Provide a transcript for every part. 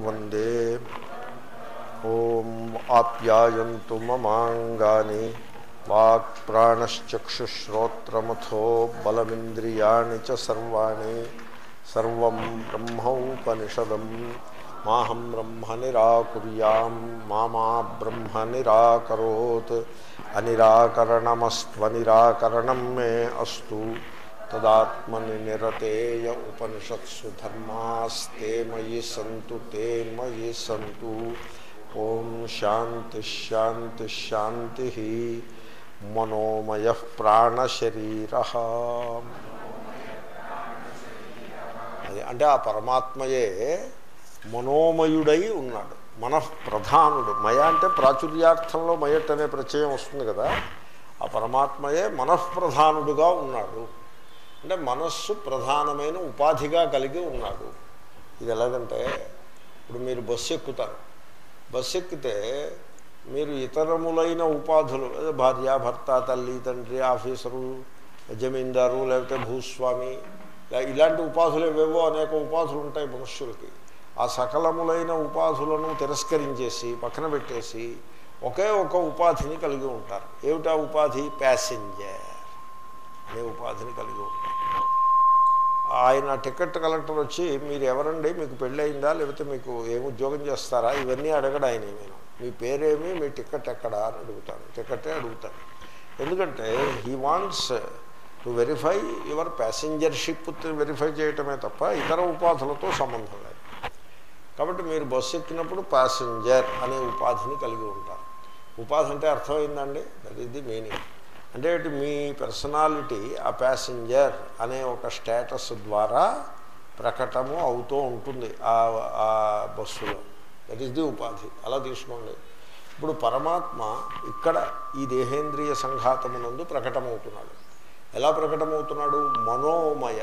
వందే ఓం ఆప్యాయంతు మమాంగాని వాక్ప్రాణశ్చక్షుశ్రోత్రమథో బలమింద్రియాణి చ సర్వాణి సర్వం బ్రహ్మౌపనిషదం మాహం బ్రహ్మ నిరాకుర్యాం మామా బ్రహ్మ నిరాకరోత్ అనిరాకరణమస్త్వనిరాకరణం మే అస్తు తదాత్మని నిరతేయ ఉపనిషత్సు ధర్మాస్తే మయి సంతు తే మయి సంతు ఓం శాంతి శాంతి శాంతి మనోమయ ప్రాణశరీర అది అంటే ఆ పరమాత్మయే మనోమయుడై ఉన్నాడు మనఃప్రధానుడు మయ అంటే ప్రాచుర్యార్థంలో మయట్ అనే ప్రత్యయం వస్తుంది కదా ఆ పరమాత్మయే మనఃప్రధానుడుగా ఉన్నాడు అంటే మనస్సు ప్రధానమైన ఉపాధిగా కలిగి ఉన్నాడు ఇది ఎలాగంటే ఇప్పుడు మీరు బస్సు ఎక్కుతారు బస్సు ఎక్కితే మీరు ఇతరములైన ఉపాధులు అదే భార్య భర్త తల్లి తండ్రి ఆఫీసరు జమీందారు లేకపోతే భూస్వామి ఇలా- ఇలాంటి ఉపాధులు ఏవేవో అనేక ఉపాధులు ఉంటాయి మనుష్యులకి ఆ సకలములైన ఉపాధులను తిరస్కరించేసి పక్కన పెట్టేసి ఒకే ఒక ఉపాధిని కలిగి ఉంటారు ఏమిటా ఉపాధి ప్యాసింజర్ అనే ఉపాధిని కలిగి ఉంటారు ఆయన టికెట్ కలెక్టర్ వచ్చి మీరు ఎవరండి మీకు పెళ్ళయిందా లేకపోతే మీకు ఏం ఉద్యోగం చేస్తారా ఇవన్నీ అడగడు ఆయన నేను మీ పేరేమి మీ టికెట్ ఎక్కడా అని అడుగుతాను టికెటే అడుగుతాను ఎందుకంటే he wants to verify your passengership verify చేయటమే తప్ప ఇతర ఉపాధులతో సంబంధం లేదు కాబట్టి మీరు బస్సు ఎక్కినప్పుడు ప్యాసింజర్ అనే ఉపాధిని కలిగి ఉంటారు ఉపాధి అంటే అర్థమైందండి దట్ ఈస్ ది మీనింగ్ అంటే ఇటు మీ పర్సనాలిటీ ఆ ప్యాసింజర్ అనే ఒక స్టేటస్ ద్వారా ప్రకటము అవుతూ ఉంటుంది ఆ ఆ బస్సులో దట్ ఈస్ ది ఉపాధి అలా తీసుకోండి ఇప్పుడు పరమాత్మ ఇక్కడ ఈ దేహేంద్రియ సంఘాతమునందు ప్రకటమవుతున్నాడు ఎలా ప్రకటమవుతున్నాడు మనోమయ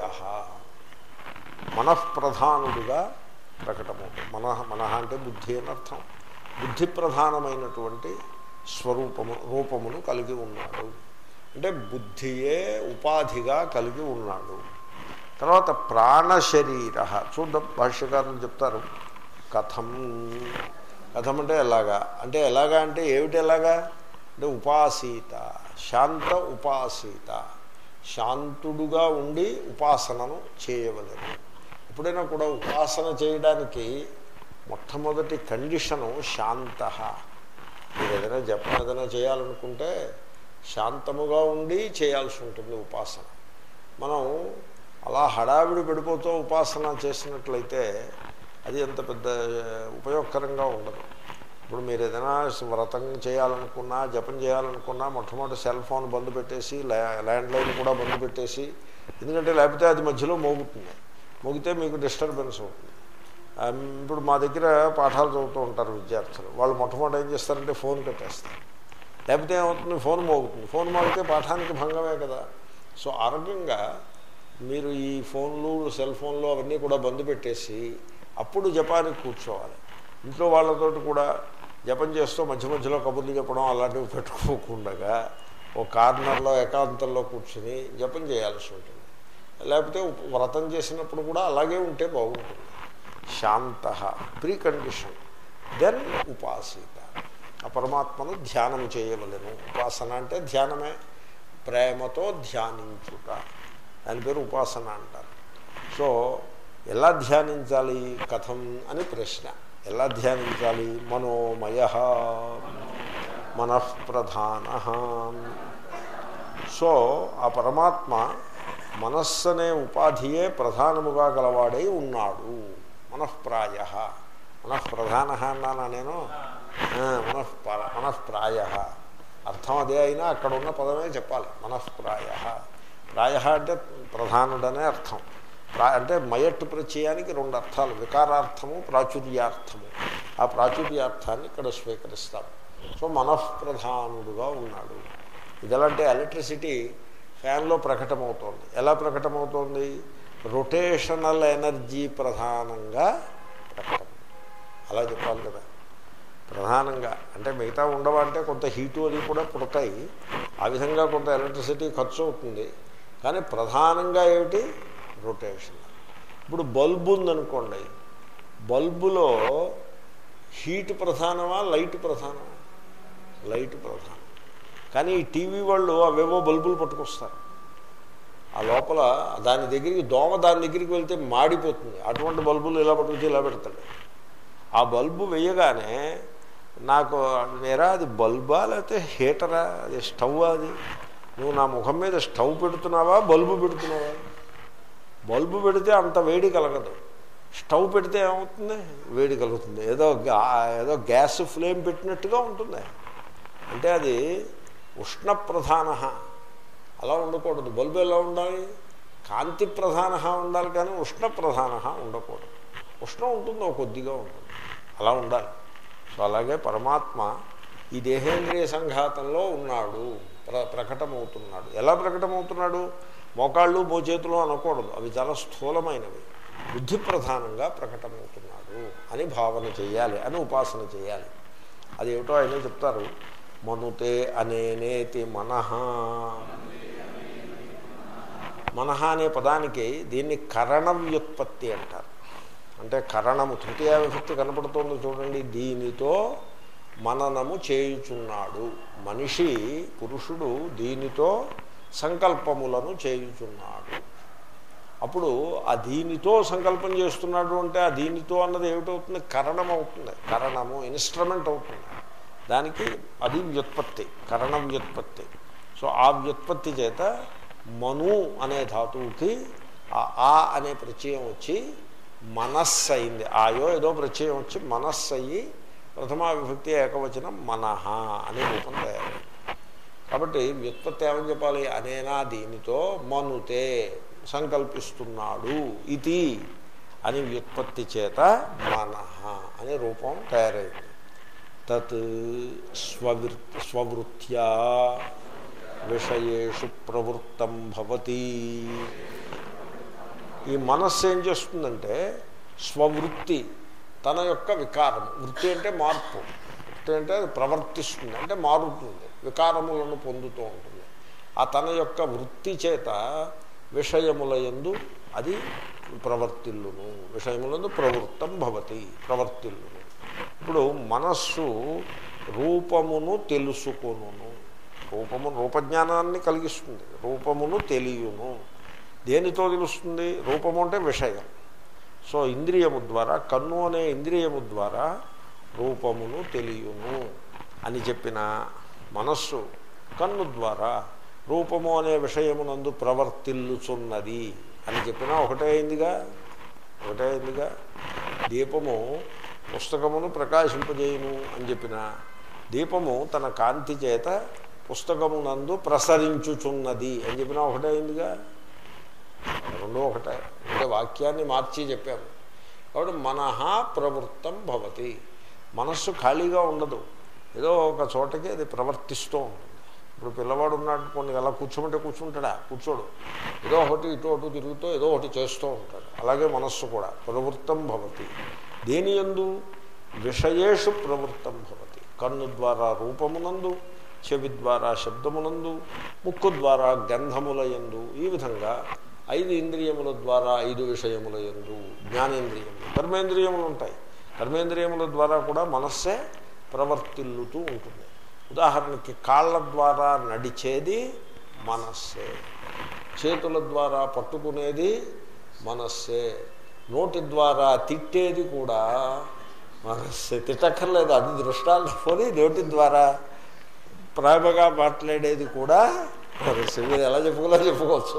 మనఃప్రధానుడుగా ప్రకటమవుతుంది మన మనః అంటే బుద్ధి అని అర్థం బుద్ధి ప్రధానమైనటువంటి స్వరూపము రూపమును కలిగి ఉన్నాడు అంటే బుద్ధియే ఉపాధిగా కలిగి ఉన్నాడు తర్వాత ప్రాణశరీర చూద్దాం భాష్యకారులు చెప్తారు కథం కథం అంటే ఎలాగా అంటే ఎలాగా అంటే ఏమిటి ఎలాగా అంటే ఉపాసీత శాంత ఉపాసీత శాంతుడుగా ఉండి ఉపాసనను చేయవలను ఎప్పుడైనా కూడా ఉపాసన చేయడానికి మొట్టమొదటి కండిషను శాంత మీరు ఏదైనా జపం ఏదైనా చేయాలనుకుంటే శాంతముగా ఉండి చేయాల్సి ఉంటుంది ఉపాసన మనం అలా హడావిడి పడిపోతూ ఉపాసన చేసినట్లయితే అది ఎంత పెద్ద ఉపయోగకరంగా ఉండదు ఇప్పుడు మీరు ఏదైనా వ్రతం చేయాలనుకున్నా జపం చేయాలనుకున్నా మొట్టమొదటి సెల్ ఫోన్ బంద్ పెట్టేసి ల్యాండ్ లైన్ కూడా బంద్ పెట్టేసి ఎందుకంటే లేకపోతే అది మధ్యలో మోగుతుంది మోగితే మీకు డిస్టర్బెన్స్ అవుతుంది ఆ, ఇప్పుడు మా దగ్గర పాఠాలు చదువుతూ ఉంటారు విద్యార్థులు వాళ్ళు మొట్టమొదటి ఏం చేస్తారంటే ఫోన్ కట్టేస్తారు లేకపోతే ఏమవుతుంది ఫోన్ మోగుతుంది ఫోన్ మోగితే పాఠానికి భంగమే కదా సో ఆ రకంగా మీరు ఈ ఫోన్లు సెల్ ఫోన్లు అవన్నీ కూడా బంద్ పెట్టేసి అప్పుడు జపానికి కూర్చోవాలి ఇంట్లో వాళ్ళతోటి కూడా జపం చేస్తూ మధ్య మధ్యలో కబుర్లు చెప్పడం అలాంటివి పెట్టుకోకుండా ఓ కార్నర్లో ఏకాంతంలో కూర్చుని జపం చేయాల్సి ఉంటుంది లేకపోతే ఉప్- వ్రతం చేసినప్పుడు కూడా అలాగే ఉంటే బాగుంటుంది శాంత ప్రీ కండిషన్ దెన్ ఉపాసీత ఆ పరమాత్మను ధ్యానం చేయవలను ఉపాసన అంటే ధ్యానమే ప్రేమతో ధ్యానించుట దాని పేరు ఉపాసన అంటారు సో ఎలా ధ్యానించాలి కథం అని ప్రశ్న ఎలా ధ్యానించాలి మనోమయ మనఃప్రధాన సో ఆ పరమాత్మ మనస్సు అనే ఉపాధియే ప్రధానముగా గలవాడై ఉన్నాడు మనఃప్రాయ మనఃప్రధాన అన్నానా నేను ఆ, మనఃప్ర మనఃప్రాయ అర్థం అదే అయినా అక్కడ ఉన్న పదమే చెప్పాలి మనఃప్రాయ ప్రాయ అంటే ప్రధానుడనే అర్థం ప్రా అంటే మయట్టు ప్రత్యయానికి రెండు అర్థాలు వికారార్థము ప్రాచుర్యార్థము ఆ ప్రాచుర్యార్థాన్ని ఇక్కడ స్వీకరిస్తాం సో మనఃప్రధానుడుగా ఉన్నాడు ఇది ఎలా అంటే ఎలక్ట్రిసిటీ ఫ్యాన్లో ప్రకటమవుతోంది ఎలా ప్రకటమవుతోంది రొటేషనల్ ఎనర్జీ ప్రధానంగా ప్రకటన అలా చెప్పాలి కదా ప్రధానంగా అంటే మిగతా ఉండవా అంటే కొంత హీటు అది కూడా పుడతాయి ఆ విధంగా కొంత ఎలక్ట్రిసిటీ ఖర్చు అవుతుంది కానీ ప్రధానంగా ఏమిటి రొటేషన్ ఇప్పుడు బల్బు ఉందనుకోండి బల్బులో హీట్ ప్రధానమా లైట్ ప్రధానమా లైట్ ప్రధానం కానీ ఈ టీవీ వాళ్ళు అవేవో బల్బులు పట్టుకొస్తారు ఆ లోపల దాని దగ్గరికి దోమ దాని దగ్గరికి వెళ్తే మాడిపోతుంది అటువంటి బల్బులు ఇలా పట్టుకొచ్చి ఇలా పెడతాడు ఆ బల్బు వేయగానే నాకు నేరా అది బల్బా లేకపోతే హీటరా అది స్టవ్ అది నువ్వు నా ముఖం మీద స్టవ్ పెడుతున్నావా బల్బు పెడుతున్నావా బల్బు పెడితే అంత వేడి కలగదు స్టవ్ పెడితే ఏమవుతుంది వేడి కలుగుతుంది ఏదో గా- ఏదో గ్యాస్ ఫ్లేమ్ పెట్టినట్టుగా ఉంటుంది అంటే అది ఉష్ణ ప్రధాన అలా ఉండకూడదు బల్బు ఎలా ఉండాలి కాంతి ప్రధాన ఉండాలి కానీ ఉష్ణ ప్రధాన ఉండకూడదు ఉష్ణం ఉంటుంది ఒక కొద్దిగా ఉంటుంది అలా ఉండాలి సో అలాగే పరమాత్మ ఈ దేహేంద్రియ సంఘాతంలో ఉన్నాడు ప్ర ప్రకటమవుతున్నాడు ఎలా ప్రకటమవుతున్నాడు మోకాళ్ళు మోచేతులు అనకూడదు అవి చాలా స్థూలమైనవి బుద్ధి ప్రధానంగా ప్రకటమవుతున్నాడు అని భావన చేయాలి అని ఉపాసన చేయాలి అదేమిటో ఆయన చెప్తారు మనుతే అనేనేతి మనహ మనహ అనే పదానికి దీన్ని కరణ వ్యుత్పత్తి అంటారు అంటే కరణము తృతీయ విభక్తి కనపడుతోంది చూడండి దీనితో మననము చేయుచున్నాడు మనిషి పురుషుడు దీనితో సంకల్పములను చేయుచున్నాడు అప్పుడు ఆ దీనితో సంకల్పం చేస్తున్నాడు అంటే ఆ దీనితో అన్నది ఏమిటవుతుంది కరణం అవుతుంది కరణము ఇన్స్ట్రుమెంట్ అవుతుంది దానికి అది వ్యుత్పత్తి కరణ వ్యుత్పత్తి సో ఆ వ్యుత్పత్తి చేత మను అనే ధాతువుకి ఆ ఆ అనే ప్రత్యయం వచ్చి మనస్సు అయింది ఆయో ఏదో ప్రత్యయం వచ్చి మనస్సు అయ్యి ప్రథమా విభక్తి ఏకవచనం మనహ అనే రూపం తయారైంది కాబట్టి వ్యుత్పత్తి ఏమని చెప్పాలి అనేనా దీనితో మనుతే సంకల్పిస్తున్నాడు ఇది అని వ్యుత్పత్తి చేత మనహ అనే రూపం తయారైంది తత్ స్వవృత్ స్వవృత్యా విషయేషు ప్రవృత్తం భవతి ఈ మనస్సు ఏం చేస్తుందంటే స్వవృత్తి తన యొక్క వికారం వృత్తి అంటే మార్పు వృత్తి అంటే అది ప్రవర్తిస్తుంది అంటే మారుతుంది వికారములను పొందుతూ ఉంటుంది ఆ తన యొక్క వృత్తి చేత విషయముల యందు అది ప్రవర్తిల్లును విషయములందు ప్రవృత్తం భవతి ప్రవర్తిల్లును ఇప్పుడు మనస్సు రూపమును తెలుసుకొనును రూపము రూపజ్ఞానాన్ని కలిగిస్తుంది రూపమును తెలియను దేనితో తెలుస్తుంది రూపము అంటే విషయం సో ఇంద్రియము ద్వారా కన్ను అనే ఇంద్రియము ద్వారా రూపమును తెలియను అని చెప్పిన మనస్సు కన్ను ద్వారా రూపము అనే విషయమునందు ప్రవర్తిల్లుచున్నది అని చెప్పినా ఒకటే అయిందిగా ఒకటే అయిందిగా దీపము పుస్తకమును ప్రకాశింపజేయును అని చెప్పిన దీపము తన కాంతి చేత పుస్తకమునందు ప్రసరించుచున్నది అని చెప్పినా ఒకటే అయిందిగా రెండో ఒకటే అంటే వాక్యాన్ని మార్చి చెప్పాము కాబట్టి మనహ ప్రవృత్తం భవతి మనస్సు ఖాళీగా ఉండదు ఏదో ఒక చోటకి అది ప్రవర్తిస్తూ ఉంటుంది ఇప్పుడు పిల్లవాడు ఉన్నాడు కొన్ని అలా కూర్చోమంటే కూర్చుంటాడా కూర్చోడు ఏదో ఒకటి ఇటు అటు తిరుగుతూ ఏదో ఒకటి చేస్తూ ఉంటాడు అలాగే మనస్సు కూడా ప్రవృత్తం భవతి దేని ఎందు విషయేషు ప్రవృత్తం భవతి కన్ను ద్వారా రూపమునందు చెవి ద్వారా శబ్దమునందు ముక్కు ద్వారా గంధముల యందు ఈ విధంగా ఐదు ఇంద్రియముల ద్వారా ఐదు విషయముల యందు జ్ఞానేంద్రియములు కర్మేంద్రియములు ఉంటాయి కర్మేంద్రియముల ద్వారా కూడా మనస్సే ప్రవర్తిల్లుతూ ఉంటుంది ఉదాహరణకి కాళ్ళ ద్వారా నడిచేది మనస్సే చేతుల ద్వారా పట్టుకునేది మనస్సే నోటి ద్వారా తిట్టేది కూడా మనస్సే తిట్టక్కర్లేదు అది దృష్టాంతం పోని నోటి ద్వారా ప్రేమగా మాట్లాడేది కూడా మనస్సే మీరు ఎలా చెప్పుకోలో చెప్పుకోవచ్చు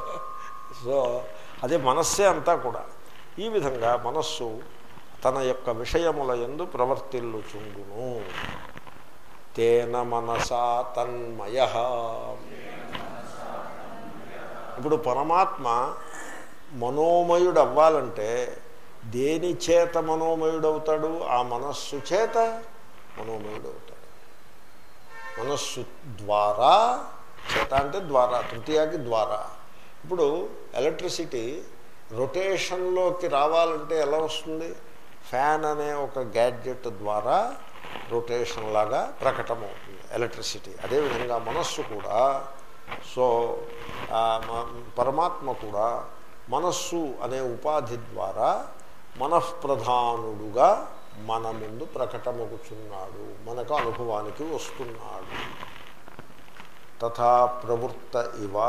సో అదే మనస్సే అంతా కూడా ఈ విధంగా మనస్సు తన యొక్క విషయముల ఎందు ప్రవర్తిల్లుచుండును తేన మనసా తన్మయ ఇప్పుడు పరమాత్మ మనోమయుడు అవ్వాలంటే దేని చేత మనోమయుడవుతాడు ఆ మనస్సు చేత మనోమయుడు అవుతాడు మనస్సు ద్వారా చేత అంటే ద్వారా తృతీయాకి ద్వారా ఇప్పుడు ఎలక్ట్రిసిటీ రొటేషన్లోకి రావాలంటే ఎలా వస్తుంది ఫ్యాన్ అనే ఒక గ్యాడ్జెట్ ద్వారా రొటేషన్ లాగా ప్రకటమవుతుంది ఎలక్ట్రిసిటీ అదేవిధంగా మనస్సు కూడా సో ఆ మ- పరమాత్మ కూడా మనస్సు అనే ఉపాధి ద్వారా మనఃప్రధానుడుగా మన ముందు ప్రకటమగుచున్నాడు మనకు అనుభవానికి వస్తున్నాడు తథా ప్రవృత్త ఇవా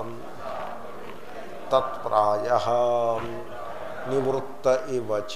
తత్ప్రాయ నివృత్త ఇవచ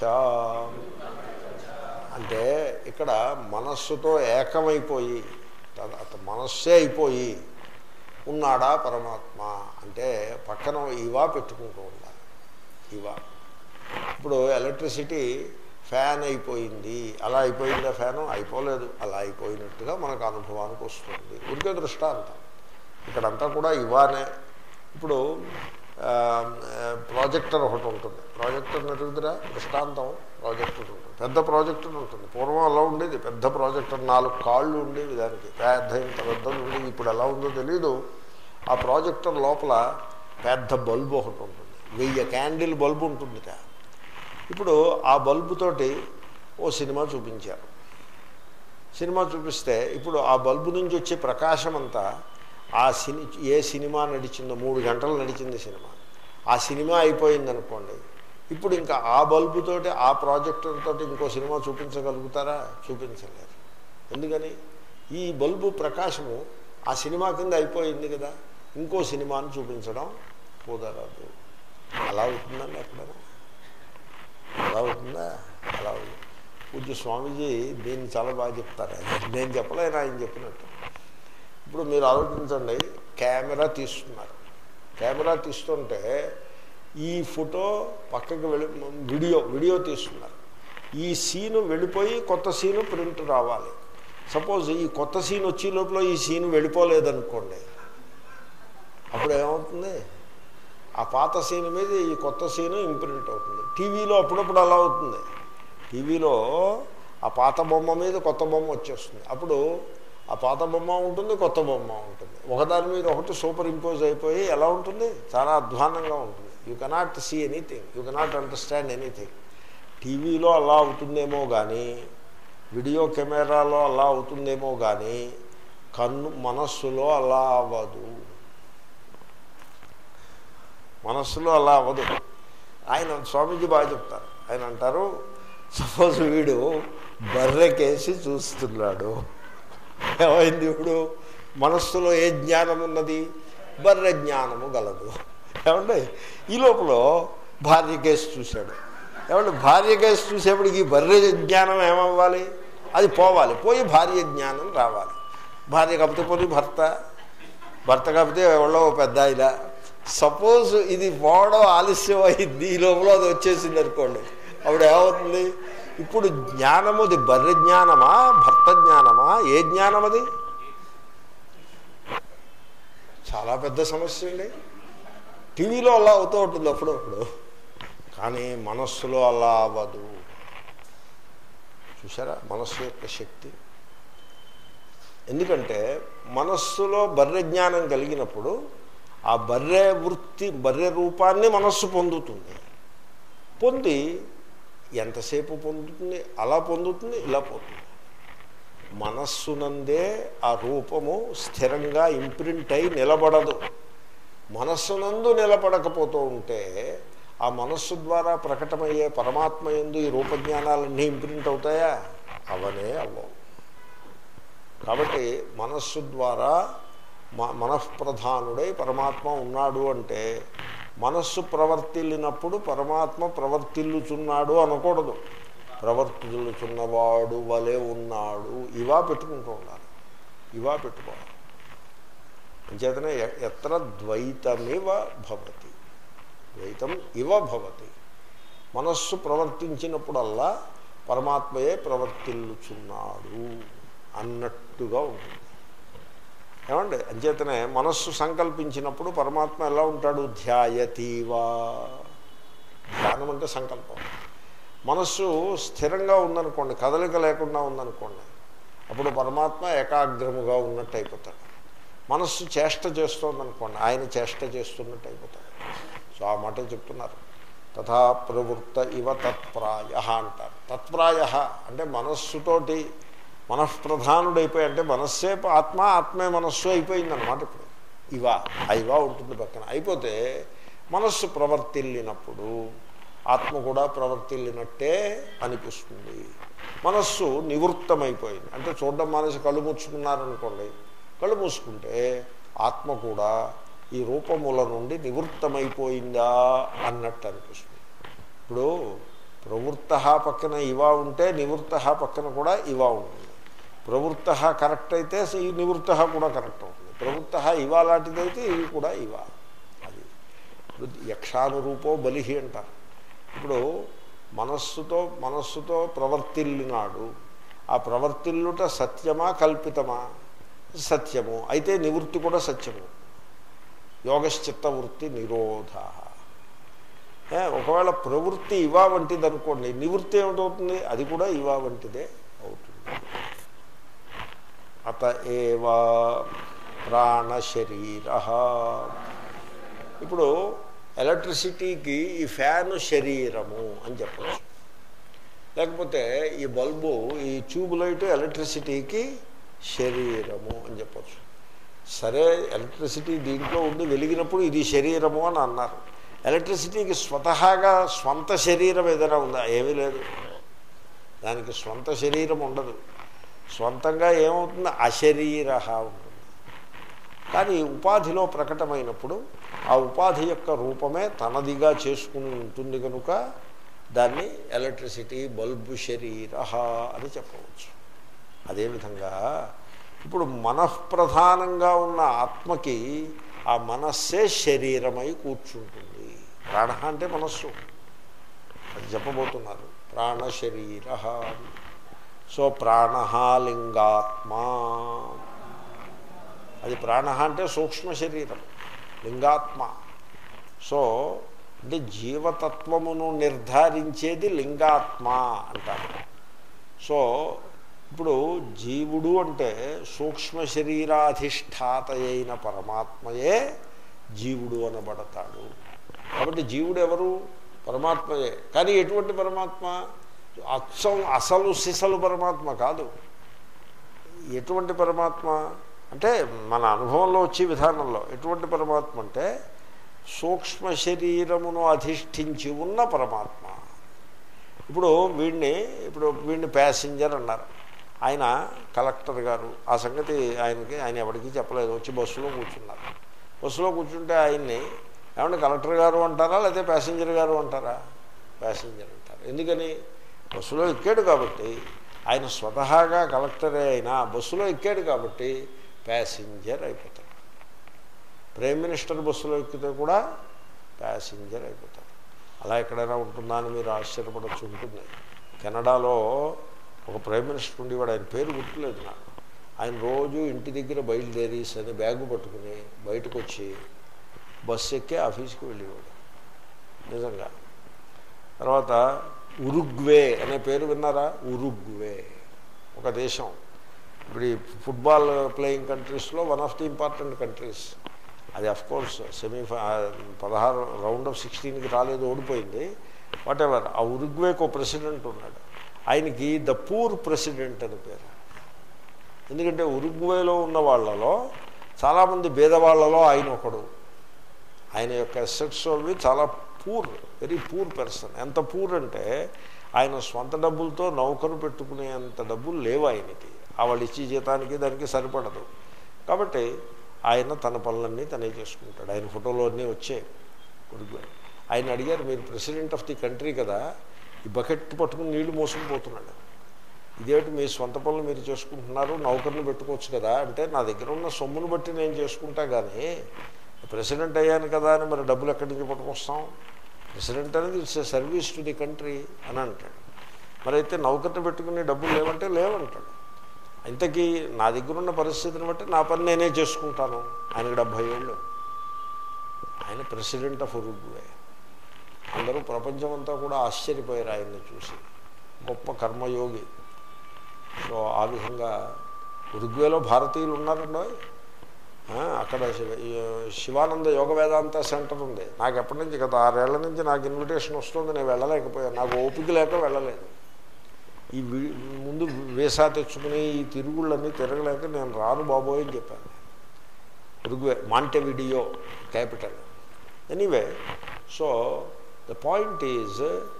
అంటే ఇక్కడ మనస్సుతో ఏకమైపోయి తన- అత- మనస్సే అయిపోయి ఉన్నాడా పరమాత్మ అంటే పక్కన ఇవా పెట్టుకుంటూ ఉండాలి ఇవా ఇప్పుడు ఎలక్ట్రిసిటీ ఫ్యాన్ అయిపోయింది అలా అయిపోయిందా ఫ్యాను అయిపోలేదు అలా అయిపోయినట్టుగా మనకు అనుభవానికి వస్తుంది ఉరికే దృష్టాంతం ఇక్కడంతా కూడా ఇవానే ఇప్పుడు ఆ, ప్రాజెక్టర్ ఒకటి ఉంటుంది ప్రాజెక్టర్ నడుగుతురా దృష్టాంతం ప్రాజెక్టర్ ఉంటుంది పెద్ద ప్రాజెక్టర్ ఉంటుంది పూర్వం అలా ఉండేది పెద్ద ప్రాజెక్టర్ నాలుగు కాళ్ళు ఉండేవి దానికి పెద్ద ఇంత పెద్దది ఉండేది ఇప్పుడు ఎలా ఉందో తెలీదు ఆ ప్రాజెక్టర్ లోపల పెద్ద బల్బు ఒకటి ఉంటుంది వెయ్యి క్యాండిల్ బల్బు ఉంటుంది కా. ఇప్పుడు ఆ బల్బుతోటి ఓ సినిమా చూపించారు సినిమా చూపిస్తే ఇప్పుడు ఆ బల్బు నుంచి వచ్చే ప్రకాశం అంతా ఆ సిని ఏ సినిమా నడిచిందో మూడు గంటలు నడిచింది సినిమా ఆ సినిమా అయిపోయింది అనుకోండి ఇప్పుడు ఇంకా ఆ బల్బుతోటి ఆ ప్రాజెక్టర్ తోటి ఇంకో సినిమా చూపించగలుగుతారా చూపించలేరు ఎందుకని ఈ బల్బు ప్రకాశము ఆ సినిమా కింద అయిపోయింది కదా ఇంకో సినిమాని చూపించడం కుదరదు అలా అవుతుందండి ఎక్కడైనా అలా అవుతుందా అలా అవుతుంది పూజ్య స్వామీజీ దీన్ని చాలా బాగా చెప్తారు నేను చెప్పలేను ఆయన చెప్పినట్టు ఇప్పుడు మీరు ఆలోచించండి కెమెరా తీస్తున్నారు కెమెరా తీస్తుంటే ఈ ఫోటో పక్కకి వెళ్ళి వీడియో వీడియో తీస్తున్నారు ఈ సీను వెళ్ళిపోయి కొత్త సీను ప్రింట్ రావాలి సపోజ్ ఈ కొత్త సీన్ వచ్చే లోపల ఈ సీన్ వెళ్ళిపోలేదనుకోండి అప్పుడు ఏమవుతుంది ఆ పాత సీన్ మీద ఈ కొత్త సీను ఇంప్రింట్ అవుతుంది టీవీలో అప్పుడప్పుడు అలా అవుతుంది టీవీలో ఆ పాత బొమ్మ మీద కొత్త బొమ్మ వచ్చేస్తుంది అప్పుడు ఆ పాత బొమ్మ ఉంటుంది కొత్త బొమ్మ ఉంటుంది ఒకదాని మీద ఒకటి సూపర్ ఇంపోజ్ అయిపోయి ఎలా ఉంటుంది చాలా అధ్వానంగా ఉంటుంది you cannot see anything you cannot understand anything టీవీలో అలా అవుతుందేమో కానీ వీడియో కెమెరాలో అలా అవుతుందేమో కానీ కన్ను మనస్సులో అలా అవ్వదు మనస్సులో అలా అవ్వదు ఆయన స్వామీజీ బాగా చెప్తారు ఆయన అంటారు సపోజ్ వీడు బర్రెకేసి చూస్తున్నాడు ఏమైంది ఇప్పుడు మనస్సులో ఏ జ్ఞానం ఉన్నది బర్రె జ్ఞానము గలదు ఏమండి ఈ లోపల భార్య కేసు చూశాడు ఏమంటే భార్య కేసు చూసేప్పటికి ఈ బర్రె జ్ఞానం ఏమవ్వాలి అది పోవాలి పోయి భార్య జ్ఞానం రావాలి భార్య కాకపోతే పోయి భర్త భర్త కాకపోతే ఎవరో ఓ పెద్ద ఆయన సపోజ్ ఇది పోవడం ఆలస్యం అయింది ఈ లోపల అది వచ్చేసింది అనుకోండి అప్పుడు ఏమవుతుంది ఇప్పుడు జ్ఞానము అది బర్రె జ్ఞానమా భర్త జ్ఞానమా ఏ జ్ఞానం అది చాలా పెద్ద సమస్య అండి టీవీలో అలా అవుతూ ఉంటుంది అప్పుడప్పుడు కానీ మనస్సులో అలా అవ్వదు చూసారా మనస్సు యొక్క శక్తి ఎందుకంటే మనస్సులో బర్రె జ్ఞానం కలిగినప్పుడు ఆ బర్రె వృత్తి బర్రె రూపాన్ని మనస్సు పొందుతుంది పొంది ఎంతసేపు పొందుతుంది అలా పొందుతుంది ఇలా పోతుంది మనస్సునందే ఆ రూపము స్థిరంగా ఇంప్రింట్ అయి నిలబడదు మనస్సునందు నిలబడకపోతూ ఉంటే ఆ మనస్సు ద్వారా ప్రకటమయ్యే పరమాత్మ ఎందు ఈ రూపజ్ఞానాలన్నీ ఇంప్రింట్ అవుతాయా అవనే అవ్వవు కాబట్టి మనస్సు ద్వారా మ మనఃప్రధానుడై పరమాత్మ ఉన్నాడు అంటే మనస్సు ప్రవర్తిల్లినప్పుడు పరమాత్మ ప్రవర్తిల్లుచున్నాడు అనకూడదు ప్రవర్తిల్లుచున్నవాడు వలె ఉన్నాడు ఇవా పెట్టుకుంటూ ఉండాలి ఇవా పెట్టుకోవాలి అంచేతనే ఎ- ఎత్ర ద్వైతమివ భవతి ద్వైతం ఇవ భవతి మనస్సు ప్రవర్తించినప్పుడల్లా పరమాత్మయే ప్రవర్తిల్లుచున్నాడు అన్నట్టుగా ఉంటుంది ఏమండి అంచేతనే మనస్సు సంకల్పించినప్పుడు పరమాత్మ ఎలా ఉంటాడు ధ్యాయతీవా ధ్యానం అంటే సంకల్పం మనస్సు స్థిరంగా ఉందనుకోండి కదలిక లేకుండా ఉందనుకోండి అప్పుడు పరమాత్మ ఏకాగ్రముగా ఉన్నట్టు అయిపోతాడు మనస్సు చేష్ట చేస్తోందనుకోండి ఆయన చేష్ట చేస్తున్నట్టు అయిపోతాడు సో ఆ మాట చెప్తున్నారు తథా ప్రవృత్త ఇవ తత్ప్రాయ అంటారు తత్ప్రాయ అంటే మనస్సుతోటి మనఃప్రధానుడైపోయి అంటే మనస్సే ఆత్మ ఆత్మే మనస్సు అయిపోయిందన్నమాట ఇప్పుడు ఇవా ఆ ఇవా ఉంటుంది పక్కన అయిపోతే మనస్సు ప్రవర్తిల్లినప్పుడు ఆత్మ కూడా ప్రవర్తిల్లినట్టే అనిపిస్తుంది మనస్సు నివృత్తమైపోయింది అంటే చూడడం మానేసి కళ్ళు మూసుకున్నారనుకోండి కళ్ళు మూసుకుంటే ఆత్మ కూడా ఈ రూపముల నుండి నివృత్తమైపోయిందా అన్నట్టు అనిపిస్తుంది ఇప్పుడు ప్రవృత్త పక్కన ఇవా ఉంటే నివృత్త పక్కన కూడా ఇవా ఉంటుంది ప్రవృత్త కరెక్ట్ అయితే ఈ నివృత్త కూడా కరెక్ట్ అవుతుంది ప్రవృత్త ఇవా లాంటిదైతే ఇవి కూడా ఇవా అది ఇప్పుడు యక్షానురూపో బలిహి అంటారు ఇప్పుడు మనస్సుతో మనస్సుతో ప్రవర్తిల్లినాడు ఆ ప్రవర్తిల్లుట సత్యమా కల్పితమా సత్యము అయితే నివృత్తి కూడా సత్యము యోగశ్చిత్త వృత్తి నిరోధ ఏ, ఒకవేళ ప్రవృత్తి ఇవా వంటిది అనుకోండి నివృత్తి ఏమిటవుతుంది అది కూడా ఇవా వంటిదే అవుతుంది అత ఏవా ప్రాణశరీర ఇప్పుడు ఎలక్ట్రిసిటీకి ఈ ఫ్యాన్ శరీరము అని చెప్పచ్చు లేకపోతే ఈ బల్బు ఈ ట్యూబ్ లైట్ ఎలక్ట్రిసిటీకి శరీరము అని చెప్పచ్చు సరే ఎలక్ట్రిసిటీ దీంట్లో ఉండి వెలిగినప్పుడు ఇది శరీరము అని అన్నారు ఎలక్ట్రిసిటీకి స్వతహాగా స్వంత శరీరం ఏదైనా ఉందా ఏమీ లేదు దానికి స్వంత శరీరం ఉండదు స్వంతంగా ఏమవుతుంది అశరీర ఉంటుంది కానీ ఉపాధిలో ప్రకటమైనప్పుడు ఆ ఉపాధి యొక్క రూపమే తనదిగా చేసుకుని ఉంటుంది కనుక దాన్ని ఎలక్ట్రిసిటీ బల్బు శరీర అని చెప్పవచ్చు అదేవిధంగా ఇప్పుడు మనఃప్రధానంగా ఉన్న ఆత్మకి ఆ మనస్సే శరీరమై కూర్చుంటుంది ప్రాణ అంటే మనస్సు అది చెప్పబోతున్నారు ప్రాణ శరీర సో ప్రాణ లింగాత్మా అది ప్రాణ అంటే సూక్ష్మ శరీరం లింగాత్మ సో అంటే జీవతత్వమును నిర్ధారించేది లింగాత్మ అంటారు సో ఇప్పుడు జీవుడు అంటే సూక్ష్మ శరీరాధిష్టాత అయిన పరమాత్మయే జీవుడు అనబడతాడు కాబట్టి జీవుడు ఎవరు పరమాత్మయే కానీ ఎటువంటి పరమాత్మ అచ్చం అసలు సిసలు పరమాత్మ కాదు ఎటువంటి పరమాత్మ అంటే మన అనుభవంలో వచ్చే విధానంలో ఎటువంటి పరమాత్మ అంటే సూక్ష్మ శరీరమును అధిష్ఠించి ఉన్న పరమాత్మ ఇప్పుడు వీడిని ఇప్పుడు వీడిని ప్యాసింజర్ అన్నారు ఆయన కలెక్టర్ గారు ఆ సంగతి ఆయనకి ఆయన ఎవరికి చెప్పలేదు వచ్చి బస్సులో కూర్చున్నారు బస్సులో కూర్చుంటే ఆయన్ని ఏమంటే కలెక్టర్ గారు అంటారా లేకపోతే ప్యాసింజర్ గారు అంటారా ప్యాసింజర్ అంటారు ఎందుకని బస్సులో ఎక్కాడు కాబట్టి ఆయన స్వతహాగా కలెక్టరే అయినా బస్సులో ఎక్కాడు కాబట్టి ప్యాసింజర్ అయిపోతాడు ప్రైమ్ మినిస్టర్ బస్సులో ఎక్కితే కూడా ప్యాసింజర్ అయిపోతాడు అలా ఎక్కడైనా ఉంటుందా అని మీరు ఆశ్చర్యపడచ్చు ఉంటుంది కెనడాలో ఒక ప్రైమ్ మినిస్టర్ ఉండేవాడు ఆయన పేరు గుర్తులేదు నాకు ఆయన రోజు ఇంటి దగ్గర బయలుదేరి సరే బ్యాగు పట్టుకుని బయటకు వచ్చి బస్సు ఎక్కి ఆఫీస్కి వెళ్ళేవాడు నిజంగా తర్వాత ఉరుగ్వే అనే పేరు విన్నారా ఉరుగ్వే ఒక దేశం ఇప్పుడు ఈ ఫుట్బాల్ ప్లేయింగ్ కంట్రీస్లో one of the important countries అది అఫ్ కోర్స్ సెమీ పదహారు రౌండ్ ఆఫ్ సిక్స్టీన్కి రాలేదు ఓడిపోయింది వాట్ ఎవర్ ఆ ఉరుగ్వేకి ఒక ప్రెసిడెంట్ ఉన్నాడు ఆయనకి ద పూర్ ప్రెసిడెంట్ అని పేరు ఎందుకంటే ఉరుగ్వేలో ఉన్న వాళ్ళలో చాలామంది భేదవాళ్లలో ఆయన ఒకడు ఆయన యొక్క ఎసెట్స్ అవి చాలా పూర్ వెరీ పూర్ పర్సన్ ఎంత పూర్ అంటే ఆయన స్వంత డబ్బులతో నౌకరు పెట్టుకునేంత డబ్బులు లేవు ఆయనకి ఆ వాళ్ళు ఇచ్చే జీతానికి దానికి సరిపడదు కాబట్టి ఆయన తన పనులన్నీ తనే చేసుకుంటాడు ఆయన ఫోటోలు అన్నీ వచ్చాయి ఉరుగ్వే ఆయన అడిగారు మీరు ప్రెసిడెంట్ ఆఫ్ ది కంట్రీ కదా ఈ బకెట్ పట్టుకుని నీళ్లు మోసుకుపోతున్నాడు ఇదేమిటి మీ సొంత పనులు మీరు చేసుకుంటున్నారు నౌకర్ని పెట్టుకోవచ్చు కదా అంటే నా దగ్గర ఉన్న సొమ్మును బట్టి నేను చేసుకుంటా కానీ ప్రెసిడెంట్ అయ్యాను కదా అని మరి డబ్బులు ఎక్కడి నుంచి పట్టుకొస్తాం ప్రెసిడెంట్ అనేది it's service to the country అని అంటాడు మరి అయితే నౌకర్ని పెట్టుకుని డబ్బులు లేవంటే లేవంటాడు ఇంతకీ నా దగ్గర ఉన్న పరిస్థితిని బట్టి నా పని నేనే చేసుకుంటాను ఆయనకు డెబ్భై ఏళ్ళు ఆయన ప్రెసిడెంట్ ఆఫ్ ఉరుగ్వే అందరూ ప్రపంచమంతా కూడా ఆశ్చర్యపోయారు ఆయన్ని చూసి గొప్ప కర్మయోగి సో ఆ విధంగా ఉరుగ్వేలో భారతీయులు ఉన్నారండి ఆ, అక్కడ శివ- ఈ శివానంద యోగ వేదాంత సెంటర్ ఉంది నాకు ఎప్పటి నుంచి గత ఆరేళ్ల నుంచి నాకు ఇన్విటేషన్ వస్తుంది నేను వెళ్ళలేకపోయాను నాకు ఓపిక లేక వెళ్ళలేదు ఈ వి- ముందు వీసా తెచ్చుకుని ఈ తిరుగుళ్ళన్నీ తిరగలేక నేను రాను బాబోయ్ అని చెప్పాను Uruguay Montevideo capital anyway so the point is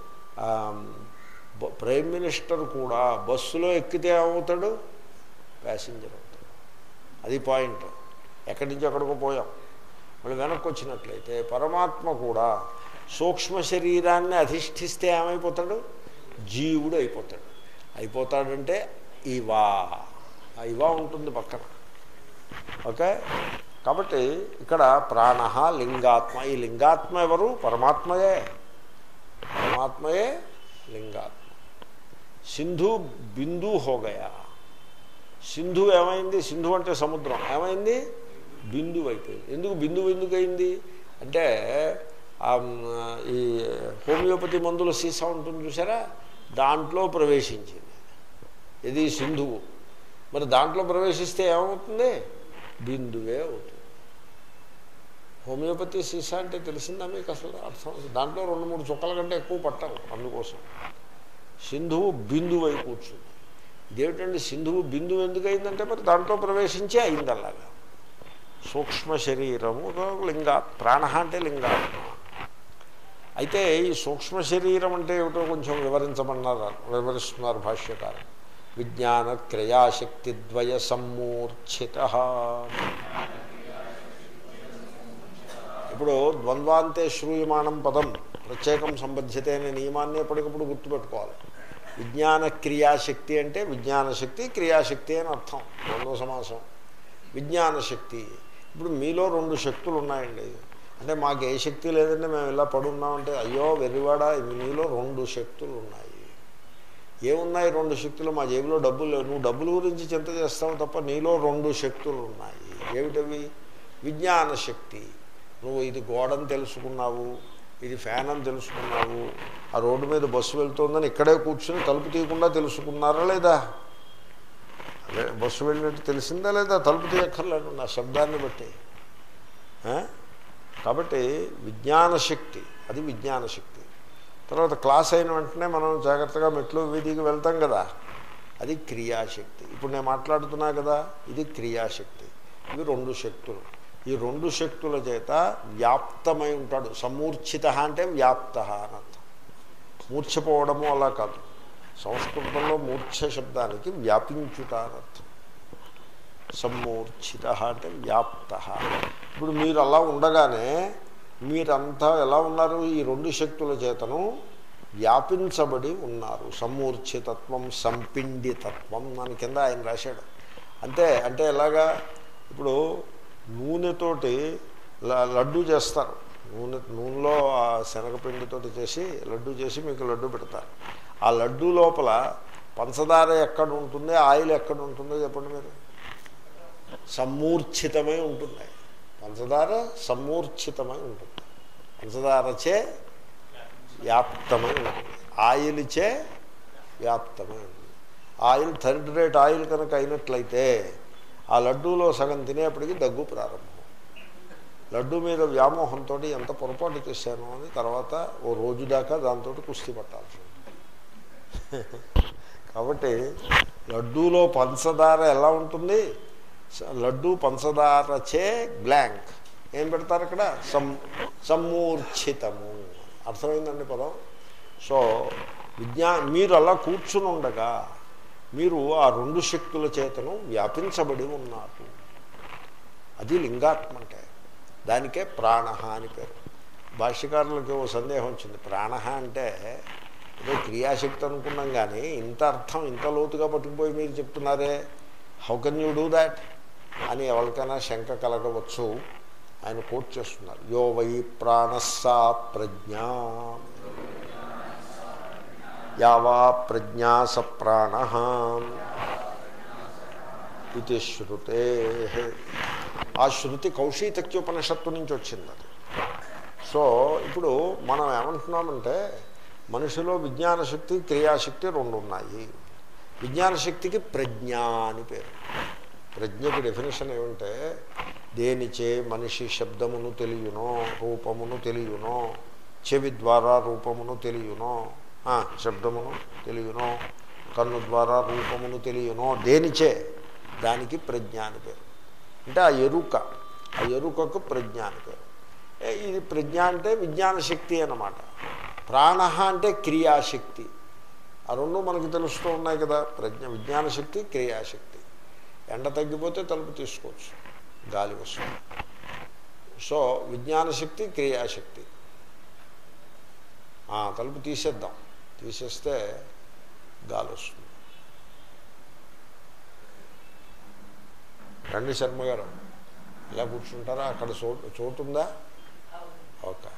prime minister కూడా బస్సులో ఎక్కితే ఏమవుతాడు ప్యాసింజర్ అవుతాడు అది పాయింట్ ఎక్కడి నుంచి ఎక్కడికో పోయాం మళ్ళీ వెనక్కి వచ్చినట్లయితే పరమాత్మ కూడా సూక్ష్మ శరీరాన్ని అధిష్ఠిస్తే ఏమైపోతాడు జీవుడు అయిపోతాడు అయిపోతాడంటే ఇవా ఆ ఇవా ఉంటుంది పక్కన ఓకే కాబట్టి ఇక్కడ ప్రాణ లింగాత్మ ఈ లింగాత్మ ఎవరు పరమాత్మయే పరమాత్మయే లింగాత్మ సింధు బిందు హోగయా సింధు ఏమైంది సింధు అంటే సముద్రం ఏమైంది బిందువు అయిపోయింది ఎందుకు బిందువు ఎందుకు అయింది అంటే ఆ, ఈ హోమియోపతి మందుల సీసా ఉంటుంది చూసారా దాంట్లో ప్రవేశించింది ఇది సింధువు మరి దాంట్లో ప్రవేశిస్తే ఏమవుతుంది బిందువే అవుతుంది హోమియోపతి సీసా అంటే తెలిసిందా మీకు అసలు అర్థం దాంట్లో రెండు మూడు చుక్కల కంటే ఎక్కువ పట్టాలి అందుకోసం సింధువు బిందువు అయి కూర్చుంది ఇదేమిటండి సింధువు బిందువు ఎందుకు అయిందంటే మరి దాంట్లో ప్రవేశించే అయింది అలాగా సూక్ష్మ శరీరము లింగా ప్రాణ అంటే లింగాత్మ అయితే ఈ సూక్ష్మ శరీరం అంటే ఏమిటో కొంచెం వివరించమన్నారు వివరిస్తున్నారు భాష్యకారం విజ్ఞాన క్రియాశక్తి ద్వయ సమ్మూర్ఛిత ఇప్పుడు ద్వంద్వాంతే శ్రూయమాణం పదం ప్రత్యేకం సంబద్ధ్యత అనే నియమాన్ని ఎప్పటికప్పుడు గుర్తుపెట్టుకోవాలి విజ్ఞాన క్రియాశక్తి అంటే విజ్ఞాన శక్తి క్రియాశక్తి అని అర్థం ద్వంద్వ సమాసం విజ్ఞాన శక్తి ఇప్పుడు మీలో రెండు శక్తులు ఉన్నాయండి అంటే మాకు ఏ శక్తి లేదంటే మేము ఇలా పడున్నామంటే అయ్యో వెర్రివాడా మీలో రెండు శక్తులు ఉన్నాయి ఏమున్నాయి రెండు శక్తులు మా జేబులో డబ్బులు లేవు నువ్వు డబ్బుల గురించి చింత చేస్తావు తప్ప నీలో రెండు శక్తులు ఉన్నాయి ఏమిటవి విజ్ఞాన శక్తి నువ్వు ఇది గోడని తెలుసుకున్నావు ఇది ఫ్యాన్ అని తెలుసుకున్నావు ఆ రోడ్డు మీద బస్సు వెళ్తుందని ఇక్కడే కూర్చుని తలుపు తీయకుండా తెలుసుకున్నారా లేదా అదే బస్సు వెళ్ళినట్టు తెలిసిందా లేదా తలుపు తీయక్కర్లేదు నా శబ్దాన్ని బట్టి ఆ? కాబట్టి విజ్ఞాన శక్తి అది విజ్ఞాన శక్తి తర్వాత క్లాస్ అయిన వెంటనే మనం జాగ్రత్తగా మెట్లు వీధికి వెళ్తాం కదా అది క్రియాశక్తి ఇప్పుడు నేను మాట్లాడుతున్నా కదా ఇది క్రియాశక్తి ఇవి రెండు శక్తులు ఈ రెండు శక్తుల చేత వ్యాప్తమై ఉంటాడు సమూర్ఛిత అంటే వ్యాప్త అని అర్థం మూర్ఛపోవడము అలా కాదు సంస్కృతంలో మూర్ఛ శబ్దానికి వ్యాపించుట అని అర్థం సమ్మూర్ఛిత అంటే వ్యాప్త ఇప్పుడు మీరు అలా ఉండగానే మీరంతా ఎలా ఉన్నారు ఈ రెండు శక్తుల చేతను వ్యాపించబడి ఉన్నారు సమ్మూర్ఛితత్వం సంపిండితత్వం దాని కింద ఆయన రాశాడు అంతే అంటే ఎలాగా ఇప్పుడు నూనెతోటి ల- లడ్డు చేస్తారు నూనె నూనెలో ఆ శనగపిండితోటి చేసి లడ్డు చేసి మీకు లడ్డు పెడతారు ఆ లడ్డు లోపల పంచదార ఎక్కడ ఉంటుంది ఆయిల్ ఎక్కడ ఉంటుందో చెప్పండి మీరు సమ్మూర్ఛితమై ఉంటుంది పంచదార సమ్మూర్ఛితమై ఉంటుంది పంచదారచే వ్యాప్తమై ఉంటుంది ఆయిల్చే వ్యాప్తమై ఉంటుంది ఆయిల్ థర్డ్ రేట్ ఆయిల్ కనుక అయినట్లయితే ఆ లడ్డూలో సగం తినేప్పటికి దగ్గు ప్రారంభం లడ్డు మీద వ్యామోహంతో ఎంత పొరపాటు చేశాను అని తర్వాత ఓ రోజు దాకా దాంతో కుస్తీ పట్టాల్సి ఉంటుంది కాబట్టి లడ్డూలో పంచదార ఎలా ఉంటుంది స- లడ్డు పంచదారచే బ్లాంక్ ఏం పెడతారు అక్కడ సం సమ్మూర్ఛితము అర్థమైందండి పదం సో విజ్ఞా మీరు అలా కూర్చుని ఉండగా మీరు ఆ రెండు శక్తుల చేతను వ్యాపించబడి ఉన్నారు అది లింగాత్మ అంటే దానికే ప్రాణ అని పేరు భాష్యకారులకి ఓ సందేహం వచ్చింది ప్రాణ అంటే ఏదో క్రియాశక్తి అనుకున్నాం కానీ ఇంత అర్థం ఇంత లోతుగా పట్టుకుపోయి మీరు చెప్తున్నారే how can you do that అని ఎవరికైనా శంక కలగవచ్చు ఆయన కోట్ చేస్తున్నారు యో వై ప్రాణస్సా ప్రజ్ఞా యావా ప్రజ్ఞా స ప్రాణ ఇది శృతే ఆ శృతి కౌశీతక్యోపనిషత్తు నుంచి వచ్చింది అది సో ఇప్పుడు మనం ఏమంటున్నామంటే మనిషిలో విజ్ఞాన శక్తి క్రియాశక్తి రెండు ఉన్నాయి విజ్ఞాన శక్తికి ప్రజ్ఞ అని పేరు ప్రజ్ఞకి డెఫినేషన్ ఏమంటే దేనిచే మనిషి శబ్దమును తెలియనో రూపమును తెలియనో చెవి ద్వారా రూపమును తెలియనో ఆ, శబ్దమును తెలియనో కన్ను ద్వారా రూపమును తెలియనో దేనిచే దానికి ప్రజ్ఞ అని పేరు అంటే ఆ ఎరుక ఆ ఎరుకకు ప్రజ్ఞ అని పేరు ఏ, ఇది ప్రజ్ఞ అంటే విజ్ఞాన శక్తి అన్నమాట ప్రాణ అంటే క్రియాశక్తి ఆ రెండు మనకి తెలుస్తూ ఉన్నాయి కదా ప్రజ్ఞ విజ్ఞాన శక్తి క్రియాశక్తి ఎండ తగ్గిపోతే తలుపు తీసుకోవచ్చు గాలి వస్తుంది సో విజ్ఞాన శక్తి క్రియాశక్తి ఆ, తలుపు తీసేద్దాం తీసేస్తే గాలి వస్తుంది రండి శర్మ గారు ఇలా కూర్చుంటారా అక్కడ చోటు చోటు ఉందా ఓకే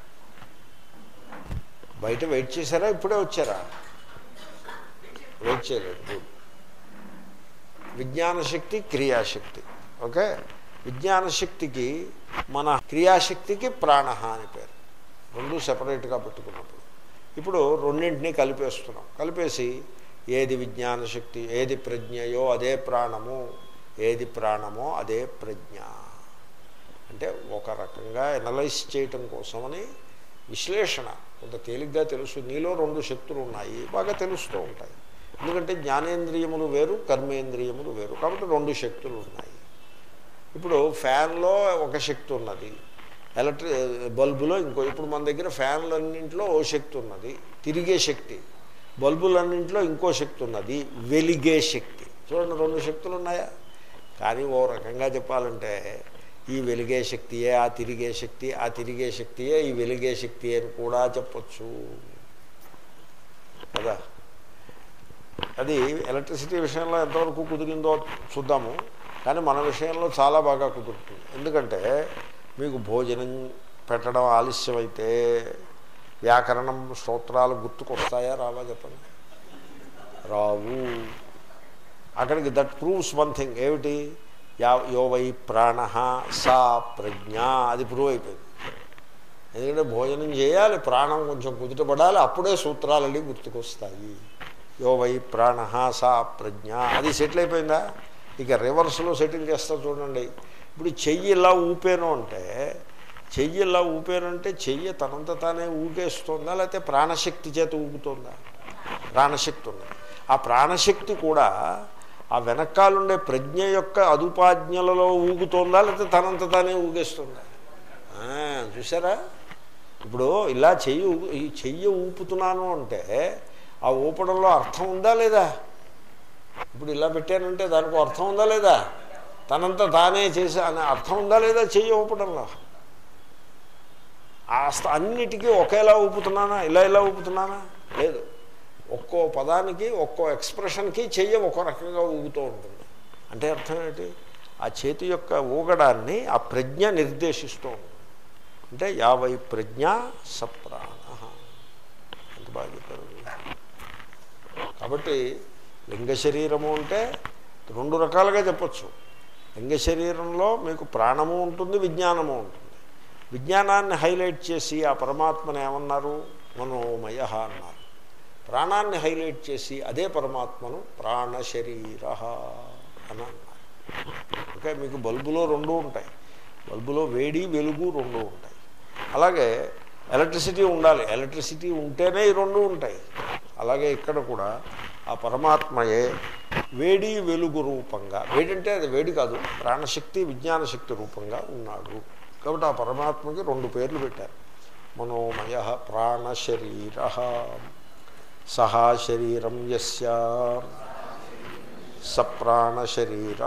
బయట వెయిట్ చేశారా ఇప్పుడే వచ్చారా వెయిట్ చేయలేదు గుడ్ విజ్ఞాన శక్తి క్రియాశక్తి ఓకే విజ్ఞాన శక్తికి మన క్రియాశక్తికి ప్రాణ అని పేరు రెండు సెపరేట్గా పెట్టుకున్నప్పుడు ఇప్పుడు రెండింటినీ కలిపేస్తున్నాం కలిపేసి ఏది విజ్ఞాన శక్తి ఏది ప్రజ్ఞయో అదే ప్రాణము ఏది ప్రాణమో అదే ప్రజ్ఞ అంటే ఒక రకంగా ఎనలైజ్ చేయటం కోసమని విశ్లేషణ కొంత తేలిగ్గా తెలుసు నీలో రెండు శక్తులు ఉన్నాయి బాగా తెలుస్తూ ఉంటాయి ఎందుకంటే జ్ఞానేంద్రియములు వేరు కర్మేంద్రియములు వేరు కాబట్టి రెండు శక్తులు ఉన్నాయి ఇప్పుడు ఫ్యాన్లో ఒక శక్తి ఉన్నది ఎలక్ట్రి బల్బులో ఇంకో ఇప్పుడు మన దగ్గర ఫ్యాన్లన్నింటిలో ఓ శక్తి ఉన్నది తిరిగే శక్తి బల్బులన్నింటిలో ఇంకో శక్తి ఉన్నది వెలిగే శక్తి చూడండి రెండు శక్తులు ఉన్నాయా కానీ ఓ రకంగా చెప్పాలంటే ఈ వెలిగే శక్తియే ఆ తిరిగే శక్తి ఆ తిరిగే శక్తియే ఈ వెలిగే శక్తి అని కూడా చెప్పచ్చు కదా అది ఎలక్ట్రిసిటీ విషయంలో ఎంతవరకు కుదిరిందో చూద్దాము కానీ మన విషయంలో చాలా బాగా కుదురుతుంది ఎందుకంటే మీకు భోజనం పెట్టడం ఆలస్యమైతే వ్యాకరణం స్తోత్రాలు గుర్తుకొస్తాయా రావా చెప్పండి రావు అక్కడికి దట్ ప్రూవ్స్ వన్ థింగ్ ఏమిటి యా యో వై ప్రాణ సా ప్రజ్ఞ అది ప్రూవ్ అయిపోయింది ఎందుకంటే భోజనం చేయాలి ప్రాణం కొంచెం కుదుటపడాలి అప్పుడే సూత్రాలన్నీ గుర్తుకొస్తాయి యో వై ప్రాణ సా ప్రజ్ఞ అది సెటిల్ అయిపోయిందా ఇక రివర్స్లో సెటిల్ చేస్తా చూడండి ఇప్పుడు చెయ్యి ఇలా ఊపేను అంటే చెయ్యి ఇలా ఊపేనంటే చెయ్యి తనంత తానే ఊగేస్తుందా లేకపోతే ప్రాణశక్తి చేత ఊగుతుందా ప్రాణశక్తి ఉంది ఆ ప్రాణశక్తి కూడా ఆ వెనకాలుండే ప్రజ్ఞ యొక్క అదుపాజ్ఞలలో ఊగుతోందా లేకపోతే తనంత తానే ఊగేస్తుందా ఆ, చూసారా ఇప్పుడు ఇలా చెయ్యి ఊ- ఈ చెయ్యి ఊపుతున్నాను అంటే ఆ ఊపడంలో అర్థం ఉందా లేదా ఇప్పుడు ఇలా పెట్టానంటే దానికి అర్థం ఉందా లేదా తనంత తానే చేసా అనే అర్థం ఉందా లేదా చెయ్యి ఊపడంలో ఆ స్థ- అన్నిటికీ ఒకేలా ఊపుతున్నానా ఇలా ఇలా ఊపుతున్నానా లేదు ఒక్కో పదానికి ఒక్కో ఎక్స్ప్రెషన్కి చెయ్యి ఒక్కో రకంగా ఊగుతూ ఉంటుంది అంటే అర్థం ఏంటి ఆ చేతి యొక్క ఊగడాన్ని ఆ ప్రజ్ఞ నిర్దేశిస్తూ ఉంటుంది అంటే యావై ప్రజ్ఞ సప్రాణ ఎంత బాగా చెప్పారు కాబట్టి లింగ శరీరము అంటే రెండు రకాలుగా చెప్పచ్చు లింగ శరీరంలో మీకు ప్రాణము ఉంటుంది విజ్ఞానము ఉంటుంది విజ్ఞానాన్ని హైలైట్ చేసి ఆ పరమాత్మను ఏమన్నారు మనోమయ అన్నారు ప్రాణాన్ని హైలైట్ చేసి అదే పరమాత్మను ప్రాణ శరీర అని అన్నారు ఓకే మీకు బల్బులో రెండు ఉంటాయి బల్బులో వేడి వెలుగు రెండు ఉంటాయి అలాగే ఎలక్ట్రిసిటీ ఉండాలి ఎలక్ట్రిసిటీ ఉంటేనే ఈ రెండు ఉంటాయి అలాగే ఇక్కడ కూడా ఆ పరమాత్మయే వేడి వెలుగు రూపంగా వేడి అంటే అది వేడి కాదు ప్రాణశక్తి విజ్ఞాన శక్తి రూపంగా ఉన్నాడు కాబట్టి ఆ పరమాత్మకి రెండు పేర్లు పెట్టారు మనోమయ ప్రాణశరీర సహా శరీరం యస్య సప్రాణశరీర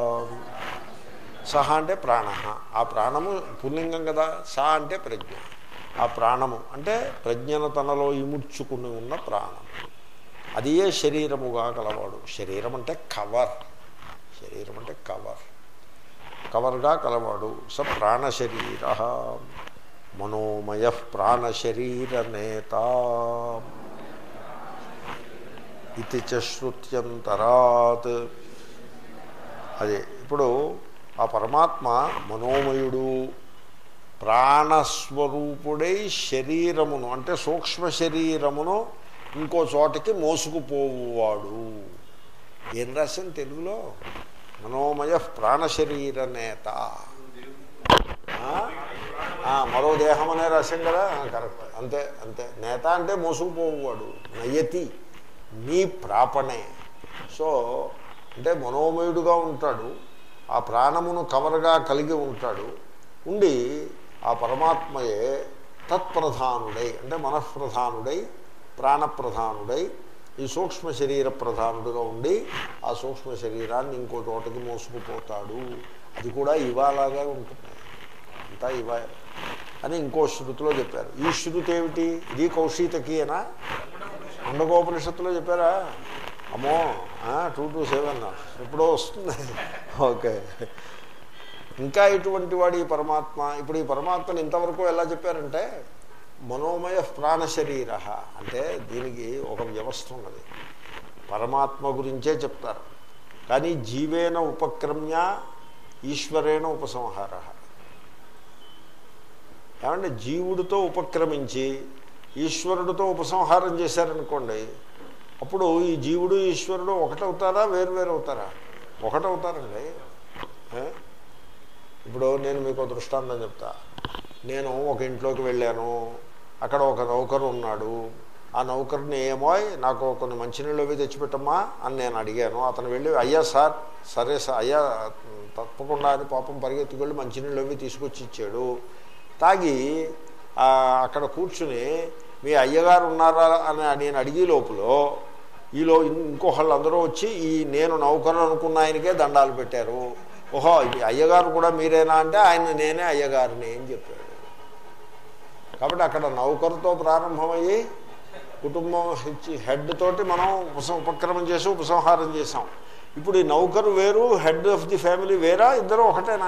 సహ అంటే ప్రాణ ఆ ప్రాణము పుల్లింగం కదా సా అంటే ప్రజ్ఞ ఆ ప్రాణము అంటే ప్రజ్ఞను తనలో ఇముడ్చుకుని ఉన్న ప్రాణము అది ఏ శరీరముగా కలవాడు శరీరం అంటే కవర్ శరీరం అంటే కవర్ కవర్గా కలవాడు స ప్రాణశరీర మనోమయ ప్రాణశరీర నేత ఇది చ శృత్యంతరాత్ అదే ఇప్పుడు ఆ పరమాత్మ మనోమయుడు ప్రాణస్వరూపుడై శరీరమును అంటే సూక్ష్మ శరీరమును ఇంకో చోటకి మోసుకుపోవువాడు ఏం రాసింది తెలుగులో మనోమయ ప్రాణశరీర నేత ఆ? ఆ, మరో దేహం అనే రాశాం కదా ఆ, కరెక్ట్ అంతే అంతే నేత అంటే మోసుకుపోవువాడు నయతి నీ ప్రాపణే సో అంటే మనోమయుడుగా ఉంటాడు ఆ ప్రాణమును కవరగా కలిగి ఉంటాడు ఉండి ఆ పరమాత్మయే తత్ప్రధానుడై అంటే మనఃప్రధానుడై ప్రాణప్రధానుడై ఈ సూక్ష్మ శరీర ప్రధానుడుగా ఉండి ఆ సూక్ష్మ శరీరాన్ని ఇంకో చోటకి మోసుకుపోతాడు అది కూడా ఇవాలాగా ఉంటుంది అంతా ఇవా అని ఇంకో శృతిలో చెప్పారు ఈ శృతి ఏమిటి ఇది కౌశీతకి అనా ఉండకోపనిషత్తులో చెప్పారా అమ్మో టూ టూ సెవెన్ ఎప్పుడో వస్తుంది ఓకే ఇంకా ఇటువంటి వాడు ఈ పరమాత్మ ఇప్పుడు ఈ పరమాత్మని ఇంతవరకు ఎలా చెప్పారంటే మనోమయ ప్రాణ శరీర అంటే దీనికి ఒక వ్యవస్థ ఉన్నది పరమాత్మ గురించే చెప్తారు కానీ జీవేన ఉపక్రమ్య ఈశ్వరేణ ఉపసంహార ఏమంటే జీవుడితో ఉపక్రమించి ఈశ్వరుడితో ఉపసంహారం చేశారనుకోండి అప్పుడు ఈ జీవుడు ఈశ్వరుడు ఒకటవుతారా వేరు వేరు అవుతారా ఒకటవుతారండి ఏ? ఇప్పుడు నేను మీకు ఒక దృష్టాంతం చెప్తా నేను ఒక ఇంట్లోకి వెళ్ళాను అక్కడ ఒక నౌకరు ఉన్నాడు ఆ నౌకర్ని ఏమో నాకు కొన్ని మంచినీళ్ళు అవి తెచ్చిపెట్టమ్మా అని నేను అడిగాను అతను వెళ్ళి అయ్యా సార్ సరే సార్ అయ్యా తప్పకుండా అని పాపం పరిగెత్తుకెళ్ళి మంచినీళ్ళు అవి తీసుకొచ్చి ఇచ్చాడు తాగి ఆ, అక్కడ కూర్చుని మీ అయ్యగారు ఉన్నారా అని నేను అడిగే లోపల ఈలో ఇంకొకళ్ళు అందరూ వచ్చి ఈ నేను నౌకరు అనుకున్న ఆయనకే దండాలు పెట్టారు ఓహో ఇది అయ్యగారు కూడా మీరేనా అంటే ఆయన నేనే అయ్యగారిని అని చెప్పాడు కాబట్టి అక్కడ నౌకరుతో ప్రారంభమయ్యి కుటుంబం హెచ్- హెడ్ తోటి మనం ఉపసం ఉపక్రమం చేసి ఉపసంహారం చేసాం ఇప్పుడు ఈ నౌకరు వేరు హెడ్ ఆఫ్ ది ఫ్యామిలీ వేరా ఇద్దరు ఒకటేనా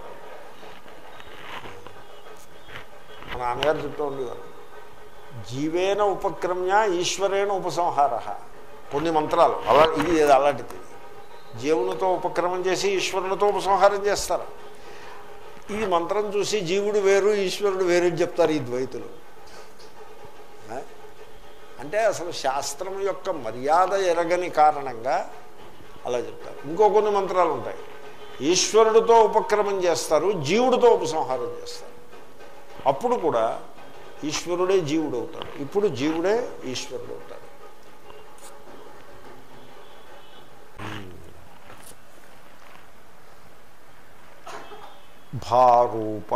మా నాన్నగారు చెప్తూ ఉండేవారు జీవేన ఉపక్రమ్య ఈశ్వరేణ ఉపసంహార కొన్ని మంత్రాలు అలా ఇది ఇది అలాంటిది జీవునితో ఉపక్రమం చేసి ఈశ్వరునితో ఉపసంహారం చేస్తారు ఈ మంత్రం చూసి జీవుడు వేరు ఈశ్వరుడు వేరు అని చెప్తారు ఈ ద్వైతులు ఆ? అంటే అసలు శాస్త్రం యొక్క మర్యాద ఎరగని కారణంగా అలా చెప్తారు ఇంకో కొన్ని మంత్రాలు ఉంటాయి ఈశ్వరుడితో ఉపక్రమం చేస్తారు జీవుడితో ఉపసంహారం చేస్తారు అప్పుడు కూడా ఈశ్వరుడే జీవుడు అవుతాడు ఇప్పుడు జీవుడే ఈశ్వరుడు అవుతాడు భారూప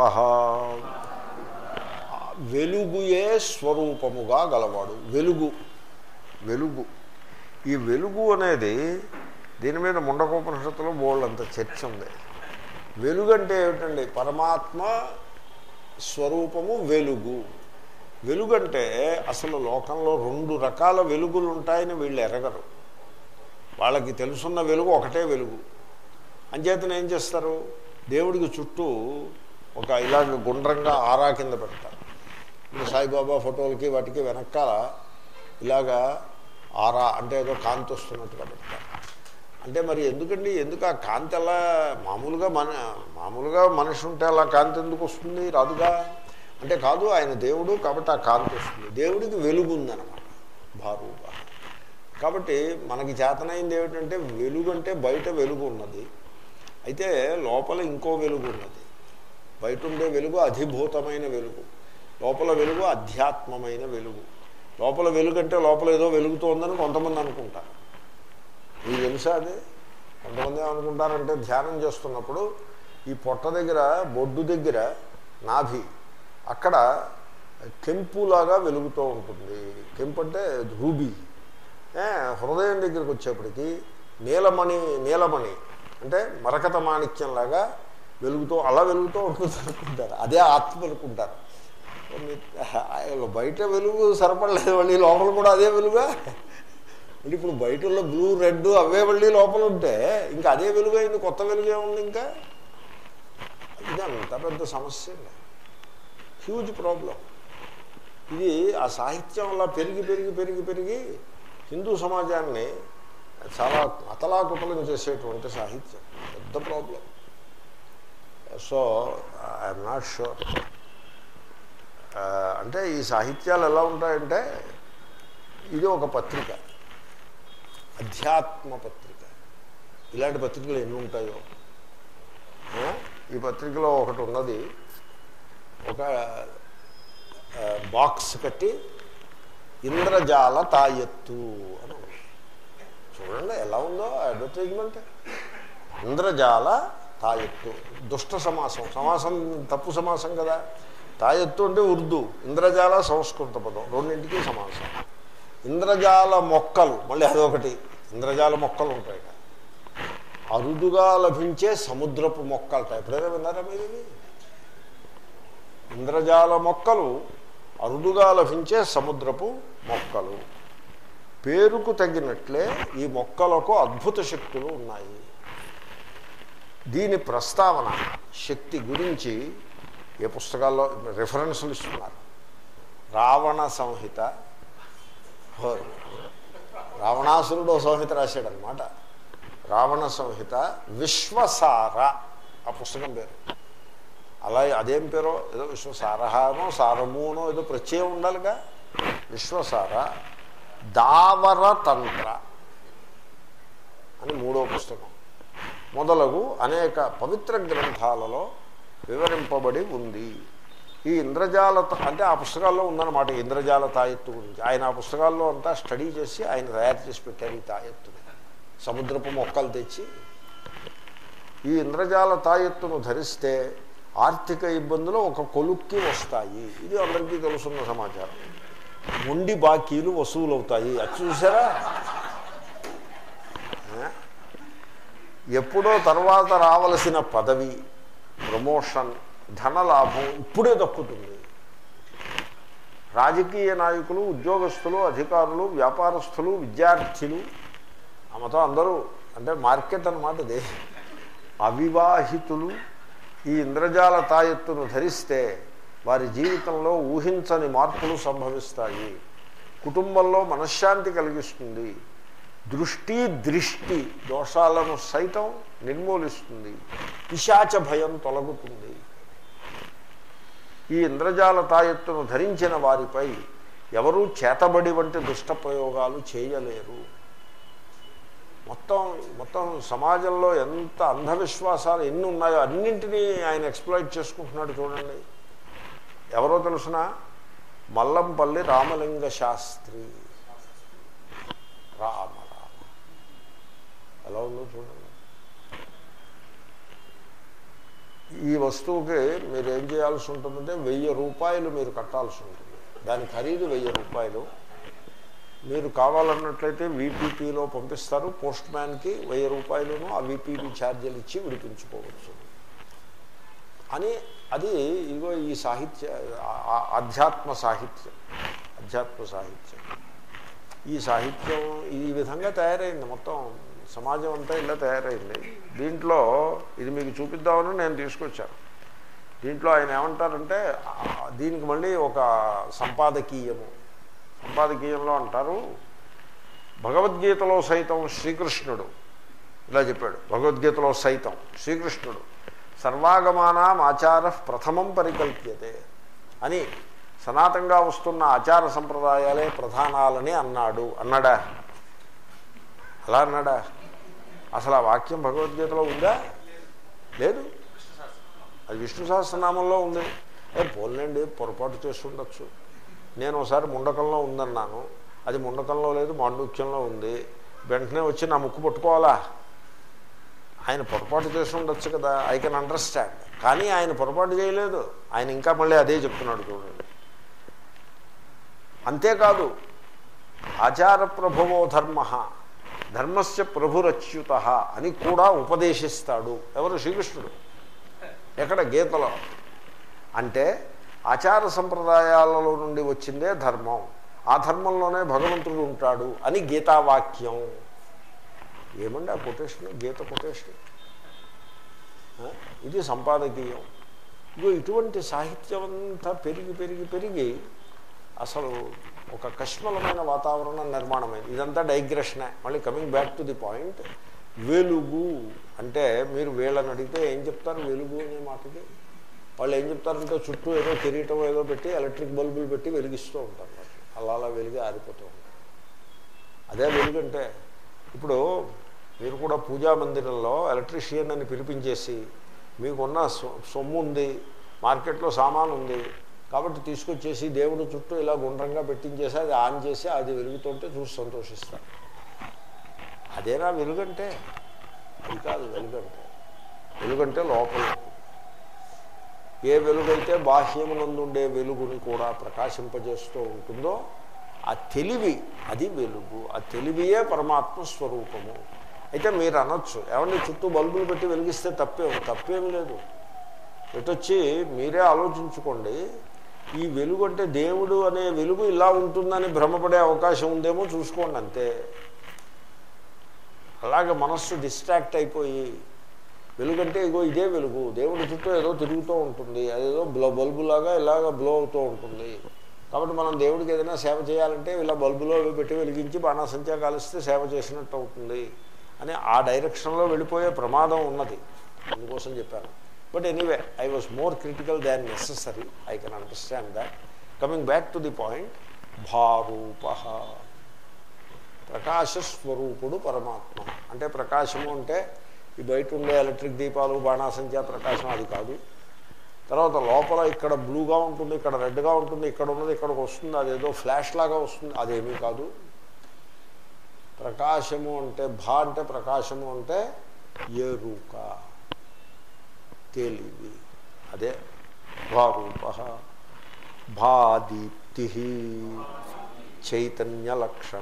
వెలుగుయే స్వరూపముగా గలవాడు వెలుగు వెలుగు ఈ వెలుగు అనేది దీని మీద ముండకోపనిషత్తులో బోల్డ్ అంత చర్చ ఉంది వెలుగు అంటే ఏమిటండి పరమాత్మ స్వరూపము వెలుగు వెలుగంటే అసలు లోకంలో రెండు రకాల వెలుగులు ఉంటాయని వీళ్ళు ఎరగరు వాళ్ళకి తెలుసున్న వెలుగు ఒకటే వెలుగు అంచేతన ఏం చేస్తారు దేవుడికి చుట్టూ ఒక ఇలాగ గుండ్రంగా ఆరా కింద పెడతారు ఇప్పుడు సాయిబాబా ఫోటోలకి వాటికి వెనకాల ఇలాగా ఆరా అంటే ఏదో కాంతి వస్తున్నట్టుగా పెడతారు అంటే మరి ఎందుకండి ఎందుకు ఆ కాంతి ఎలా మామూలుగా మన మామూలుగా మనిషి ఉంటే అలా కాంతి ఎందుకు వస్తుంది రాదుగా అంటే కాదు ఆయన దేవుడు కాబట్టి ఆ కాంతి వస్తుంది దేవుడికి వెలుగు ఉందన్నమాట భారుగా కాబట్టి మనకి చేతనైంది ఏమిటంటే వెలుగు అంటే బయట వెలుగు ఉన్నది అయితే లోపల ఇంకో వెలుగు ఉన్నది బయట ఉండే వెలుగు అధిభూతమైన వెలుగు లోపల వెలుగు అధ్యాత్మమైన వెలుగు లోపల వెలుగు అంటే లోపల ఏదో వెలుగుతోందని కొంతమంది అనుకుంటారు ఇది తెలుసా అది కొంతమంది ఏమనుకుంటారంటే ధ్యానం చేస్తున్నప్పుడు ఈ పొట్ట దగ్గర బొడ్డు దగ్గర నాభి అక్కడ కెంపులాగా వెలుగుతూ ఉంటుంది కెంపు అంటే రూబీ ఏ, హృదయం దగ్గరికి వచ్చేప్పటికి నీలమణి నీలమణి అంటే మరకత మాణిక్యంలాగా వెలుగుతూ అలా వెలుగుతూ ఉంటుంది అనుకుంటారు అదే ఆత్మ అనుకుంటారు మీ- బయట వెలుగు సరిపడలేదు మళ్ళీ లోపల కూడా అదే వెలుగా అంటే ఇప్పుడు బయటలో బ్లూ రెడ్ అవే మళ్ళీ లోపల ఉంటే ఇంకా అదే వెలుగు అయింది కొత్త వెలుగే ఉంది ఇంకా ఇది అంత పెద్ద సమస్య హ్యూజ్ ప్రాబ్లం ఇది ఆ సాహిత్యం అలా పెరిగి పెరిగి పెరిగి పెరిగి హిందూ సమాజాన్ని చాలా అతలాకుతలం చేసేటువంటి సాహిత్యం పెద్ద problem so I'm not sure అంటే ఈ సాహిత్యాలు ఎలా ఉంటాయంటే ఇది ఒక పత్రిక అధ్యాత్మ పత్రిక ఇలాంటి పత్రికలు ఎన్ని ఉంటాయో ఆ? ఈ పత్రికలో ఒకటి ఉన్నది ఒక ఆ, బాక్స్ కట్టి ఇంద్రజాల తాయెత్తు అని ఉంది. చూడండి ఎలా ఉందో అడ్వర్టైజ్మెంట్ ఇంద్రజాల తాయెత్తు దుష్ట సమాసం సమాసం తప్పు సమాసం కదా తాయెత్తు అంటే ఉర్దూ ఇంద్రజాల సంస్కృత పదం రెండింటికి సమాసం ఇంద్రజాల మొక్కలు మళ్ళీ అదొకటి ఇంద్రజాల మొక్కలు ఉంటాయి అరుదుగా లభించే సముద్రపు మొక్కలట ఎప్పుడైనా విన్నారా మీరు ఇవి? ఇంద్రజాల మొక్కలు అరుదుగా లభించే సముద్రపు మొక్కలు పేరుకు తగినట్లే ఈ మొక్కలకు అద్భుత శక్తులు ఉన్నాయి దీని ప్రస్తావన శక్తి గురించి ఏ పుస్తకాల్లో రిఫరెన్సులు ఇస్తున్నారు రావణ సంహిత హో, రావణాసురుడు ఓ సంహిత రాశాడనమాట రావణ సంహిత విశ్వసార ఆ పుస్తకం పేరు అలా అదేం పేరో ఏదో విశ్వసారహానో సారమునో ఏదో ప్రత్యయం ఉండాలిగా విశ్వసార దావర తంత్ర అని మూడో పుస్తకం మొదలగు అనేక పవిత్ర గ్రంథాలలో వివరింపబడి ఉంది ఈ ఇంద్రజాల త- అంటే ఆ పుస్తకాల్లో ఉందన్నమాట ఇంద్రజాల తాయెత్తు గురించి ఆయన ఆ పుస్తకాల్లో అంతా స్టడీ చేసి ఆయన తయారు చేసి పెట్టారు ఈ తాయెత్తుని సముద్రపు మొక్కలు తెచ్చి ఈ ఇంద్రజాల తాయెత్తును ధరిస్తే ఆర్థిక ఇబ్బందులు ఒక కొలుక్కి వస్తాయి ఇది అందరికీ తెలుసున్న సమాచారం ఉండి బాకీలు వసూలు అవుతాయి అది చూసారా ఆ? ఎప్పుడో తర్వాత రావలసిన పదవి ప్రమోషన్ ధనలాభం ఇప్పుడే దక్కుతుంది రాజకీయ నాయకులు ఉద్యోగస్తులు అధికారులు వ్యాపారస్తులు విద్యార్థులు ఆ మొత్తం అందరూ అంటే మార్కెట్ అన్నమాట ఇది అవివాహితులు ఈ ఇంద్రజాల తాయెత్తును ధరిస్తే వారి జీవితంలో ఊహించని మార్పులు సంభవిస్తాయి కుటుంబంలో మనశ్శాంతి కలిగిస్తుంది దృష్టి దృష్టి దోషాలను సైతం నిర్మూలిస్తుంది పిశాచ భయం తొలగుతుంది ఈ ఇంద్రజాల తాయెత్తును ధరించిన వారిపై ఎవరూ చేతబడి వంటి దుష్ట ప్రయోగాలు చేయలేరు మొత్తం మొత్తం సమాజంలో ఎంత అంధవిశ్వాసాలు ఎన్ని ఉన్నాయో అన్నింటినీ ఆయన ఎక్స్ప్లోయిట్ చేసుకుంటున్నాడు చూడండి ఎవరో తెలుసిన మల్లంపల్లి రామలింగ శాస్త్రి రామ రామ ఎలా ఉందో చూడండి ఈ వస్తువుకి మీరు ఏం చేయాల్సి ఉంటుందంటే వెయ్యి రూపాయలు మీరు కట్టాల్సి ఉంటుంది దాని ఖరీదు వెయ్యి రూపాయలు మీరు కావాలన్నట్లయితే వీపీపీలో పంపిస్తారు పోస్ట్ మ్యాన్కి వెయ్యి రూపాయలను ఆ వీపీపీ ఛార్జీలు ఇచ్చి విడిపించుకోవచ్చు అని అది ఇగో ఈ సాహిత్య ఆ- ఆ- ఆధ్యాత్మ సాహిత్యం అధ్యాత్మ సాహిత్యం ఈ సాహిత్యం ఈ విధంగా తయారైంది మొత్తం సమాజం అంతా ఇలా తయారైంది దీంట్లో ఇది మీకు చూపిద్దామని నేను తీసుకొచ్చాను దీంట్లో ఆయన ఏమంటారంటే ఆ, దీనికి మళ్ళీ ఒక సంపాదకీయము సంపాదకీయంలో అంటారు భగవద్గీతలో సైతం శ్రీకృష్ణుడు ఇలా చెప్పాడు భగవద్గీతలో సైతం శ్రీకృష్ణుడు సర్వాగమానాం ఆచార ప్రథమం పరికల్ప్యతే అని సనాతంగా వస్తున్న ఆచార సంప్రదాయాలే ప్రధానాలని అన్నాడు అన్నాడా అలా అన్నాడా అసలు ఆ వాక్యం భగవద్గీతలో ఉందా లేదు అది విష్ణు సహస్రనామంలో ఉంది ఏ పోలండి పొరపాటు చేస్తుండొచ్చు నేను ఒకసారి ముండకంలో ఉందన్నాను అది ముండకంలో లేదు మాండూక్యంలో ఉంది వెంటనే వచ్చి నా ముక్కు పట్టుకోవాలా ఆయన పొరపాటు చేసి ఉండొచ్చు కదా ఐ కెన్ అండర్స్టాండ్ కానీ ఆయన పొరపాటు చేయలేదు ఆయన ఇంకా మళ్ళీ అదే చెప్తున్నాడు చూడండి అంతేకాదు ఆచార ప్రభవో ధర్మ ధర్మస్య ప్రభురచ్యుత అని కూడా ఉపదేశిస్తాడు ఎవరు శ్రీకృష్ణుడు ఎక్కడ గీతలో అంటే ఆచార సంప్రదాయాలలో నుండి వచ్చిందే ధర్మం ఆ ధర్మంలోనే భగవంతుడు ఉంటాడు అని గీతావాక్యం ఏమండి ఆ కొటేషన్ గీత కొటేషన్ ఆ? ఇది సంపాదకీయం ఇగో ఇటువంటి సాహిత్యం అంతా పెరిగి పెరిగి పెరిగి అసలు ఒక కష్మలమైన వాతావరణం నిర్మాణమైంది ఇదంతా డైగ్రెషనే మళ్ళీ coming back to the point వెలుగు అంటే మీరు వీళ్ళని అడిగితే ఏం చెప్తారు వెలుగు అనే మాటకి వాళ్ళు ఏం చెప్తారంటే చుట్టూ ఏదో కిరీటం ఏదో పెట్టి ఎలక్ట్రిక్ బల్బులు పెట్టి వెలిగిస్తూ ఉంటారు వాటిని. అలా అలా వెలిగి ఆరిపోతూ ఉంటారు అదే వెలుగంటే ఇప్పుడు మీరు కూడా పూజా మందిరంలో ఎలక్ట్రీషియన్ అని పిలిపించేసి మీకున్న సొ- సొమ్ము ఉంది మార్కెట్లో సామాన్ ఉంది కాబట్టి తీసుకొచ్చేసి దేవుడి చుట్టూ ఇలా గుండ్రంగా పెట్టించేసి అది ఆన్ చేసి అది వెలుగుతుంటే చూసి సంతోషిస్తారు అదేనా వెలుగంటే అది కాదు వెలుగంటే వెలుగంటే లోపల ఏ వెలుగైతే బాహ్యమునందుండే వెలుగుని కూడా ప్రకాశింపజేస్తూ ఉంటుందో ఆ తెలివి అది వెలుగు ఆ తెలివియే పరమాత్మ స్వరూపము అయితే మీరు అనొచ్చు ఏమండి చుట్టూ బల్బులు పెట్టి వెలిగిస్తే తప్పే తప్పేమి లేదు ఎటొచ్చి మీరే ఆలోచించుకోండి ఈ వెలుగు అంటే దేవుడు అనే వెలుగు ఇలా ఉంటుందని భ్రమపడే అవకాశం ఉందేమో చూసుకోండి అంతే అలాగే మనస్సు డిస్ట్రాక్ట్ అయిపోయి వెలుగంటే ఇగో ఇదే వెలుగు దేవుడి చుట్టూ ఏదో తిరుగుతూ ఉంటుంది అదేదో బ్లో బల్బులాగా ఇలాగ బ్లో అవుతూ ఉంటుంది కాబట్టి మనం దేవుడికి ఏదైనా సేవ చేయాలంటే ఇలా బల్బులో అవి పెట్టి వెలిగించి బాణాసంచా కాలిస్తే సేవ చేసినట్టు అవుతుంది అని ఆ డైరెక్షన్లో వెళ్ళిపోయే ప్రమాదం ఉన్నది అందుకోసం చెప్పాను but anyway I was more critical than necessary I can understand that coming back to the point భారూప ప్రకాశస్వరూపుడు పరమాత్మ అంటే ప్రకాశము అంటే ఈ బయట ఉండే ఎలక్ట్రిక్ దీపాలు బాణాసంఖ్య ప్రకాశం అది కాదు తర్వాత లోపల ఇక్కడ బ్లూగా ఉంటుంది ఇక్కడ రెడ్గా ఉంటుంది ఇక్కడ ఉన్నది ఇక్కడికి వస్తుంది అదేదో ఫ్లాష్ లాగా వస్తుంది అదేమీ కాదు ప్రకాశము అంటే భా అంటే ప్రకాశము అంటే ఎరుక తెలివి అదే భారూప భాదీప్తి చైతన్య లక్షణ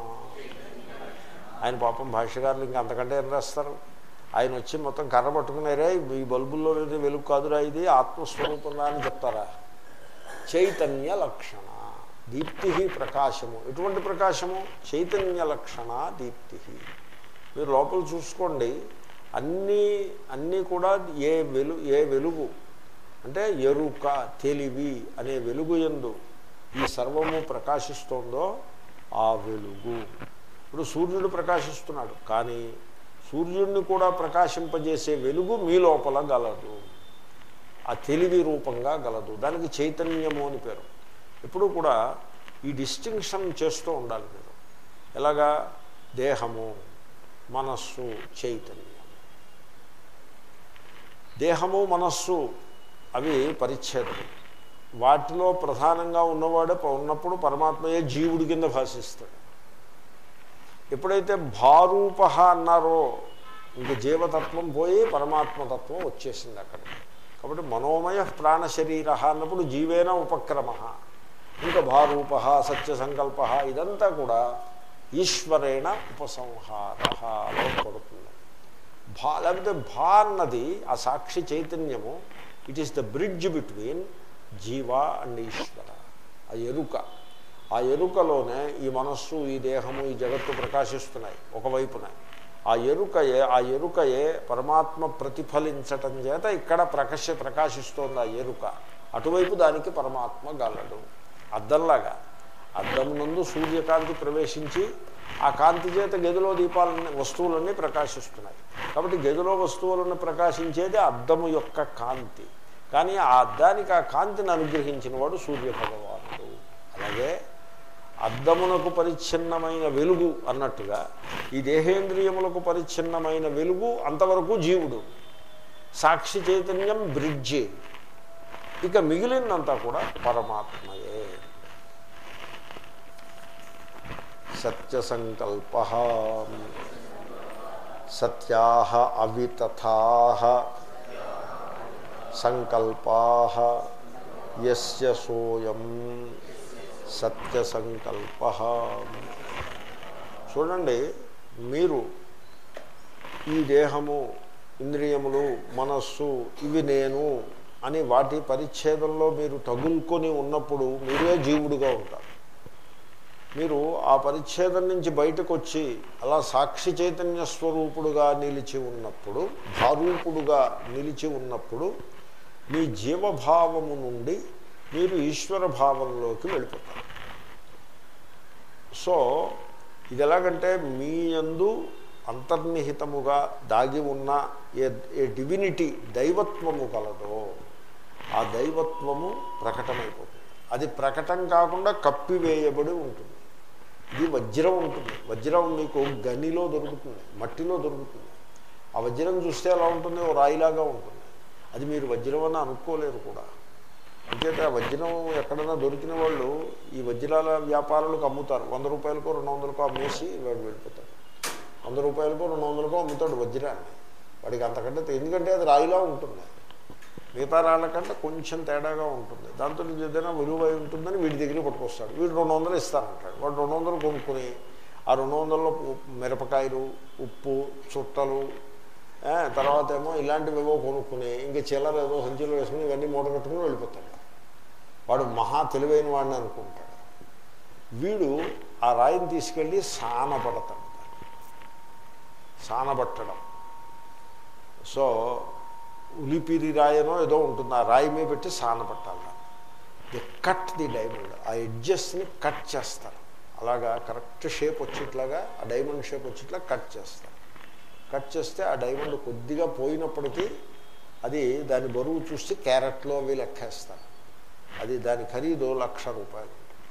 ఆయన పాపం భాష్యకారులు ఇంకా అంతకంటే ఏం రాస్తారు ఆయన వచ్చి మొత్తం కర్ర పట్టుకున్నారే ఈ బల్బుల్లో ఏదో వెలుగు కాదురా ఇది ఆత్మస్వరూపంగా అని చెప్తారా చైతన్య లక్షణ దీప్తి ప్రకాశము ఎటువంటి ప్రకాశము చైతన్య లక్షణ దీప్తి మీరు లోపల చూసుకోండి అన్నీ అన్నీ కూడా ఏ వెలు ఏ వెలుగు అంటే ఎరుక తెలివి అనే వెలుగు ఎందు ఈ సర్వము ప్రకాశిస్తోందో ఆ వెలుగు ఇప్పుడు సూర్యుడు ప్రకాశిస్తున్నాడు కానీ సూర్యుడిని కూడా ప్రకాశింపజేసే వెలుగు మీ లోపల గలదు ఆ తెలివి రూపంగా గలదు దానికి చైతన్యము అని పేరు ఎప్పుడు కూడా ఈ డిస్టింక్షన్ చేస్తూ ఉండాలి మీరు ఎలాగా దేహము మనస్సు చైతన్యం దేహము మనస్సు అవి పరిచ్ఛేదం వాటిలో ప్రధానంగా ఉన్నవాడే ఉన్నప్పుడు పరమాత్మయే జీవుడి కింద భాషిస్తాడు ఎప్పుడైతే భారూప అన్నారో ఇంక జీవతత్వం పోయి పరమాత్మతత్వం వచ్చేసింది అక్కడ కాబట్టి మనోమయ ప్రాణ శరీర అన్నప్పుడు జీవేన ఉపక్రమ ఇంకా భారూప సత్య సంకల్ప ఇదంతా కూడా ఈశ్వరేణ ఉపసంహార పడుతుంది భా లేకపోతే భా అన్నది ఆ సాక్షి చైతన్యము it is the bridge between jiva and Ishvara ఆ ఎరుక ఆ ఎరుకలోనే ఈ మనస్సు ఈ దేహము ఈ జగత్తు ప్రకాశిస్తున్నాయి ఒకవైపున ఆ ఎరుకయే ఆ ఎరుకయే పరమాత్మ ప్రతిఫలించటం చేత ఇక్కడ ప్రకాశ ప్రకాశిస్తోంది ఆ ఎరుక అటువైపు దానికి పరమాత్మ గలడు అద్దంలాగా అద్దమునందు సూర్యకాంతి ప్రవేశించి ఆ కాంతి చేత గదిలో దీపాలన్నీ వస్తువులన్నీ ప్రకాశిస్తున్నాయి కాబట్టి గదిలో వస్తువులను ప్రకాశించేది అద్దము యొక్క కాంతి కానీ ఆ అద్దానికి ఆ కాంతిని అనుగ్రహించిన వాడు సూర్య భగవానుడు అలాగే అద్దమునకు పరిచ్ఛిన్నమైన వెలుగు అన్నట్టుగా ఈ దేహేంద్రియములకు పరిచ్ఛిన్నమైన వెలుగు అంతవరకు జీవుడు సాక్షి చైతన్యం బ్రిడ్జి ఇక మిగిలిందంతా కూడా పరమాత్మయే సత్యసంకల్ప సత్యా అవితథా సంకల్పా యస్య సోయం సత్యసంకల్ప చూడండి మీరు ఈ దేహము ఇంద్రియములు మనస్సు ఇవి నేను అని వాటి పరిచ్ఛేదంలో మీరు తగులుకొని ఉన్నప్పుడు మీరే జీవుడుగా ఉంటారు మీరు ఆ పరిచ్ఛేదం నుంచి బయటకు వచ్చి అలా సాక్షి చైతన్య స్వరూపుడుగా నిలిచి ఉన్నప్పుడు భారూపుడుగా నిలిచి ఉన్నప్పుడు మీ జీవభావము నుండి మీరు ఈశ్వర భావంలోకి వెళ్ళిపోతారు సో ఇది ఎలాగంటే మీ యందు అంతర్నిహితముగా దాగి ఉన్న ఏ ఏ డివినిటీ దైవత్వము కలదో ఆ దైవత్వము ప్రకటమైపోతుంది అది ప్రకటన కాకుండా కప్పివేయబడి ఉంటుంది ఇది వజ్రం ఉంటుంది వజ్రం మీకు గనిలో దొరుకుతుంది మట్టిలో దొరుకుతుంది ఆ వజ్రం చూస్తే ఎలా ఉంటుంది ఓ రాయిలాగా ఉంటుంది అది మీరు వజ్రం అని అనుకోలేరు కూడా అంచేత వజ్రం ఎక్కడైనా దొరికిన వాళ్ళు ఈ వజ్రాల వ్యాపారులకు అమ్ముతారు వంద రూపాయలకో రెండు వందలకో అమ్మేసి వాడు వెళ్ళిపోతాడు వంద రూపాయలకో రెండు వందలకో అమ్ముతాడు వజ్రాన్ని వాడికి అంతకంటే ఎందుకంటే అది రాయిలా ఉంటుంది మిగతా రాళ్ళకంటే కొంచెం తేడాగా ఉంటుంది దాంతో ఇది ఏదైనా విలువ ఉంటుందని వీడి దగ్గర పట్టుకొస్తాడు వీడు రెండు వందలు ఇస్తానంటాడు వాడు రెండు వందలు కొనుక్కుని ఆ రెండు వందల్లో ఉ- మిరపకాయలు ఉప్పు చుట్టలు ఆ, తర్వాత ఏమో ఇలాంటివి ఏవో కొనుక్కుని ఇంకా చిల్లర ఏదో సంచిలో వేసుకుని ఇవన్నీ మూట కట్టుకుని వెళ్ళిపోతాడు వాడు మహా తెలివైన వాడిని అనుకుంటాడు వీడు ఆ రాయిని తీసుకెళ్ళి సానపడతాడు సానబట్టడం సో ఉలిపిరి రాయనో ఏదో ఉంటుంది ఆ రాయి మీద పెట్టి సానపట్టాలి ది కట్ ది డైమండ్ ఆ ఎడ్జెస్ని కట్ చేస్తారు అలాగా కరెక్ట్ షేప్ వచ్చేట్లాగా ఆ డైమండ్ షేప్ వచ్చేట్లా కట్ చేస్తారు కట్ చేస్తే ఆ డైమండ్ కొద్దిగా పోయినప్పటికీ అది దాని బరువు చూస్తే క్యారెట్లో అవి లెక్కేస్తారు అది దాని ఖరీదు లక్ష రూపాయలు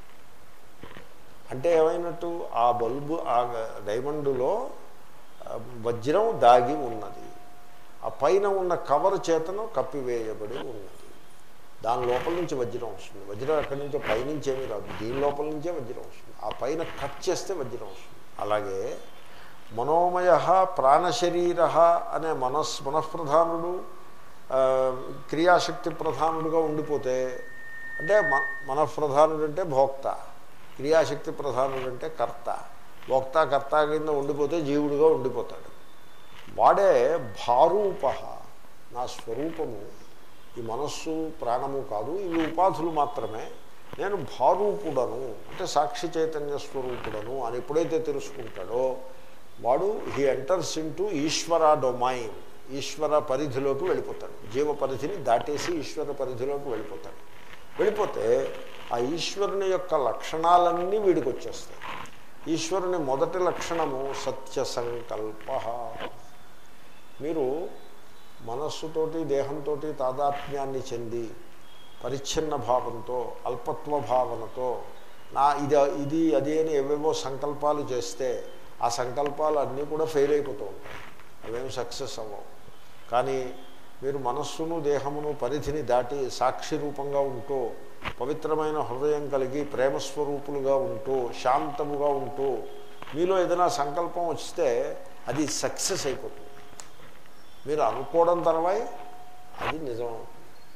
అంటే ఏమైనట్టు ఆ బల్బు ఆ డైమండులో ఆ, వజ్రం దాగి ఉన్నది ఆ పైన ఉన్న కవర్ చేతను కప్పివేయబడి ఉన్నది దాని లోపల నుంచి వజ్రం వస్తుంది వజ్రం ఎక్కడి నుంచో పైనుంచి ఏమీ రాదు దీని లోపల నుంచే వజ్రం వస్తుంది ఆ పైన కట్ చేస్తే వజ్రం వస్తుంది అలాగే మనోమయ ప్రాణశరీర అనే మనస్ మనఃప్రధానుడు ఆ, క్రియాశక్తి ప్రధానుడుగా ఉండిపోతే అంటే మ మనఃప్రధానుడు అంటే భోక్త క్రియాశక్తి ప్రధానుడు అంటే కర్త భోక్త కర్త కింద ఉండిపోతే జీవుడుగా ఉండిపోతాడు వాడే భారూప నా స్వరూపము ఈ మనస్సు ప్రాణము కాదు ఇవి ఉపాధులు మాత్రమే నేను భారూపుడను అంటే సాక్షి చైతన్య స్వరూపుడను అని ఎప్పుడైతే తెలుసుకుంటాడో వాడు he enters into Ishvara domain Ishvara పరిధిలోకి వెళ్ళిపోతాడు జీవ పరిధిని దాటేసి ఈశ్వర పరిధిలోకి వెళ్ళిపోతాడు వెళ్ళిపోతే ఆ ఈశ్వరుని యొక్క లక్షణాలన్నీ వీడికి వచ్చేస్తాయి ఈశ్వరుని మొదటి లక్షణము సత్య సంకల్ప మీరు మనస్సుతోటి దేహంతో తాదాత్మ్యాన్ని చెంది పరిచ్ఛిన్న భావంతో అల్పత్వ భావనతో నా ఇది ఇది అది అని ఏవేవో సంకల్పాలు చేస్తే ఆ సంకల్పాలు అన్నీ కూడా ఫెయిల్ అయిపోతూ ఉంటాయి అవేమి సక్సెస్ అవ్వవు కానీ మీరు మనస్సును దేహమును పరిధిని దాటి సాక్షి రూపంగా ఉంటూ పవిత్రమైన హృదయం కలిగి ప్రేమస్వరూపులుగా ఉంటూ శాంతముగా ఉంటూ మీలో ఏదైనా సంకల్పం వస్తే అది సక్సెస్ అయిపోతుంది మీరు అనుకోవడం తర్వాయి అది నిజం అవుతుంది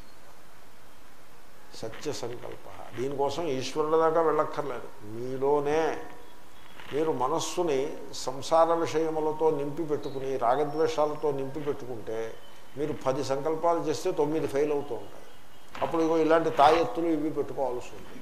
సత్య సంకల్ప దీనికోసం ఈశ్వరుడి దాకా వెళ్ళక్కర్లేదు మీలోనే మీరు మనస్సుని సంసార విషయములతో నింపి పెట్టుకుని రాగద్వేషాలతో నింపి పెట్టుకుంటే మీరు పది సంకల్పాలు చేస్తే తొమ్మిది ఫెయిల్ అవుతూ ఉంటాయి అప్పుడు ఇగో ఇలాంటి తాయెత్తులు ఇవి పెట్టుకోవాల్సి ఉంటుంది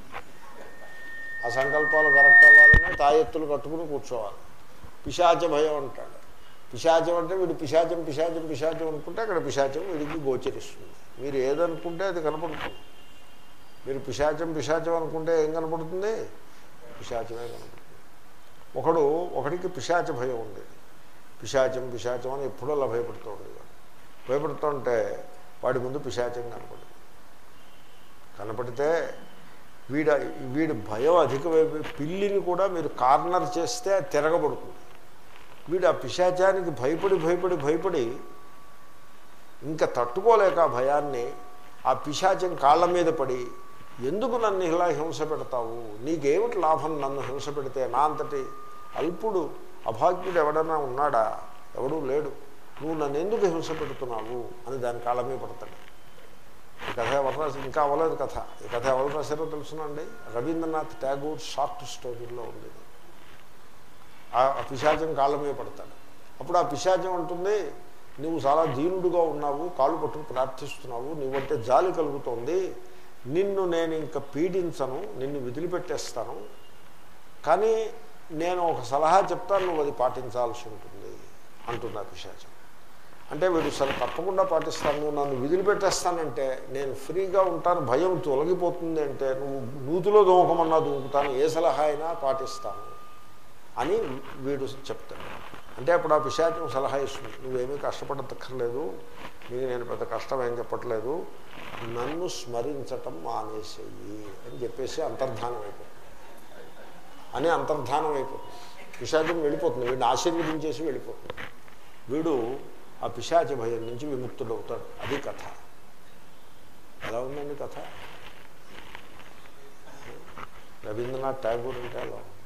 ఆ సంకల్పాలు కరెక్ట్ అవ్వాలనే తాయెత్తులు కట్టుకుని కూర్చోవాలి పిశాచ భయం అంటాడు పిశాచం అంటే వీడు పిశాచం పిశాచం పిశాచం అనుకుంటే అక్కడ పిశాచం వీడికి గోచరిస్తుంది మీరు ఏదనుకుంటే అది కనపడుతుంది మీరు పిశాచం పిశాచం అనుకుంటే ఏం కనపడుతుంది పిశాచమే కనపడుతుంది ఒకడు ఒకడికి పిశాచ భయం ఉండేది పిశాచం పిశాచం అని ఎప్పుడూ అలా భయపడుతూ ఉండేవాడు భయపడుతుంటే వాడి ముందు పిశాచం కనపడింది కనపడితే వీడ వీడి భయం అధికమైపోయి పిల్లిని కూడా మీరు కార్నర్ చేస్తే అది తిరగబడుతుంది వీడు ఆ పిశాచానికి భయపడి భయపడి భయపడి ఇంకా తట్టుకోలేక ఆ భయాన్ని ఆ పిశాచం కాళ్ళ మీద పడి ఎందుకు నన్ను ఇలా హింస పెడతావు నీకేమిటి లాభం నన్ను హింస పెడితే నా అంతటి అల్పుడు అభాగ్యుడు ఎవడన్నా ఉన్నాడా ఎవడూ లేడు నువ్వు నన్ను ఎందుకు హింస పెడుతున్నావు అని దాని కాళ్ళ మీద పడతాడు ఈ కథ ఎవరు రాసి ఇంకా అవ్వలేదు కథ ఈ కథ ఎవరు రాశారో తెలుసునండి రవీంద్రనాథ్ ట్యాగూర్ షార్ట్ స్టోరీలో ఉండేది ఆ పిశాచం కాళ్ళ మీద పడతాడు అప్పుడు ఆ పిశాచం ఉంటుంది నువ్వు చాలా దీనుడుగా ఉన్నావు కాళ్ళు పట్టుకు ప్రార్థిస్తున్నావు నువ్వంటే జాలి కలుగుతోంది నిన్ను నేను ఇంకా పీడించను నిన్ను వదిలిపెట్టేస్తాను కానీ నేను ఒక సలహా చెప్తాను నువ్వు అది పాటించాల్సి ఉంటుంది అంటుంది ఆ పిశాచం అంటే వీడు సరే తప్పకుండా పాటిస్తాను నువ్వు నన్ను విదిలిపెట్టేస్తానంటే నేను ఫ్రీగా ఉంటాను భయం తొలగిపోతుంది అంటే నువ్వు నూతిలో దూకమన్నా దూకుతాను ఏ సలహా అయినా పాటిస్తాను అని వీడు చెప్తాడు అంటే అప్పుడు ఆ పిశాచం సలహా ఇస్తుంది నువ్వేమీ కష్టపడక్కర్లేదు నీకు నేను పెద్ద కష్టం ఏం చెప్పట్లేదు నన్ను స్మరించటం మానేసేయి అని చెప్పేసి అంతర్ధానం అయిపోతుంది అని అంతర్ధానం అయిపోతుంది పిశాచం వెళ్ళిపోతుంది వీడిని ఆశీర్వదించేసి వెళ్ళిపోతుంది వీడు ఆ పిశాచ భయం నుంచి విముక్తుడవుతాడు అది కథ ఎలా ఉందండి కథ రవీంద్రనాథ్ ట్యాగూర్ అంటే అలా ఉంది.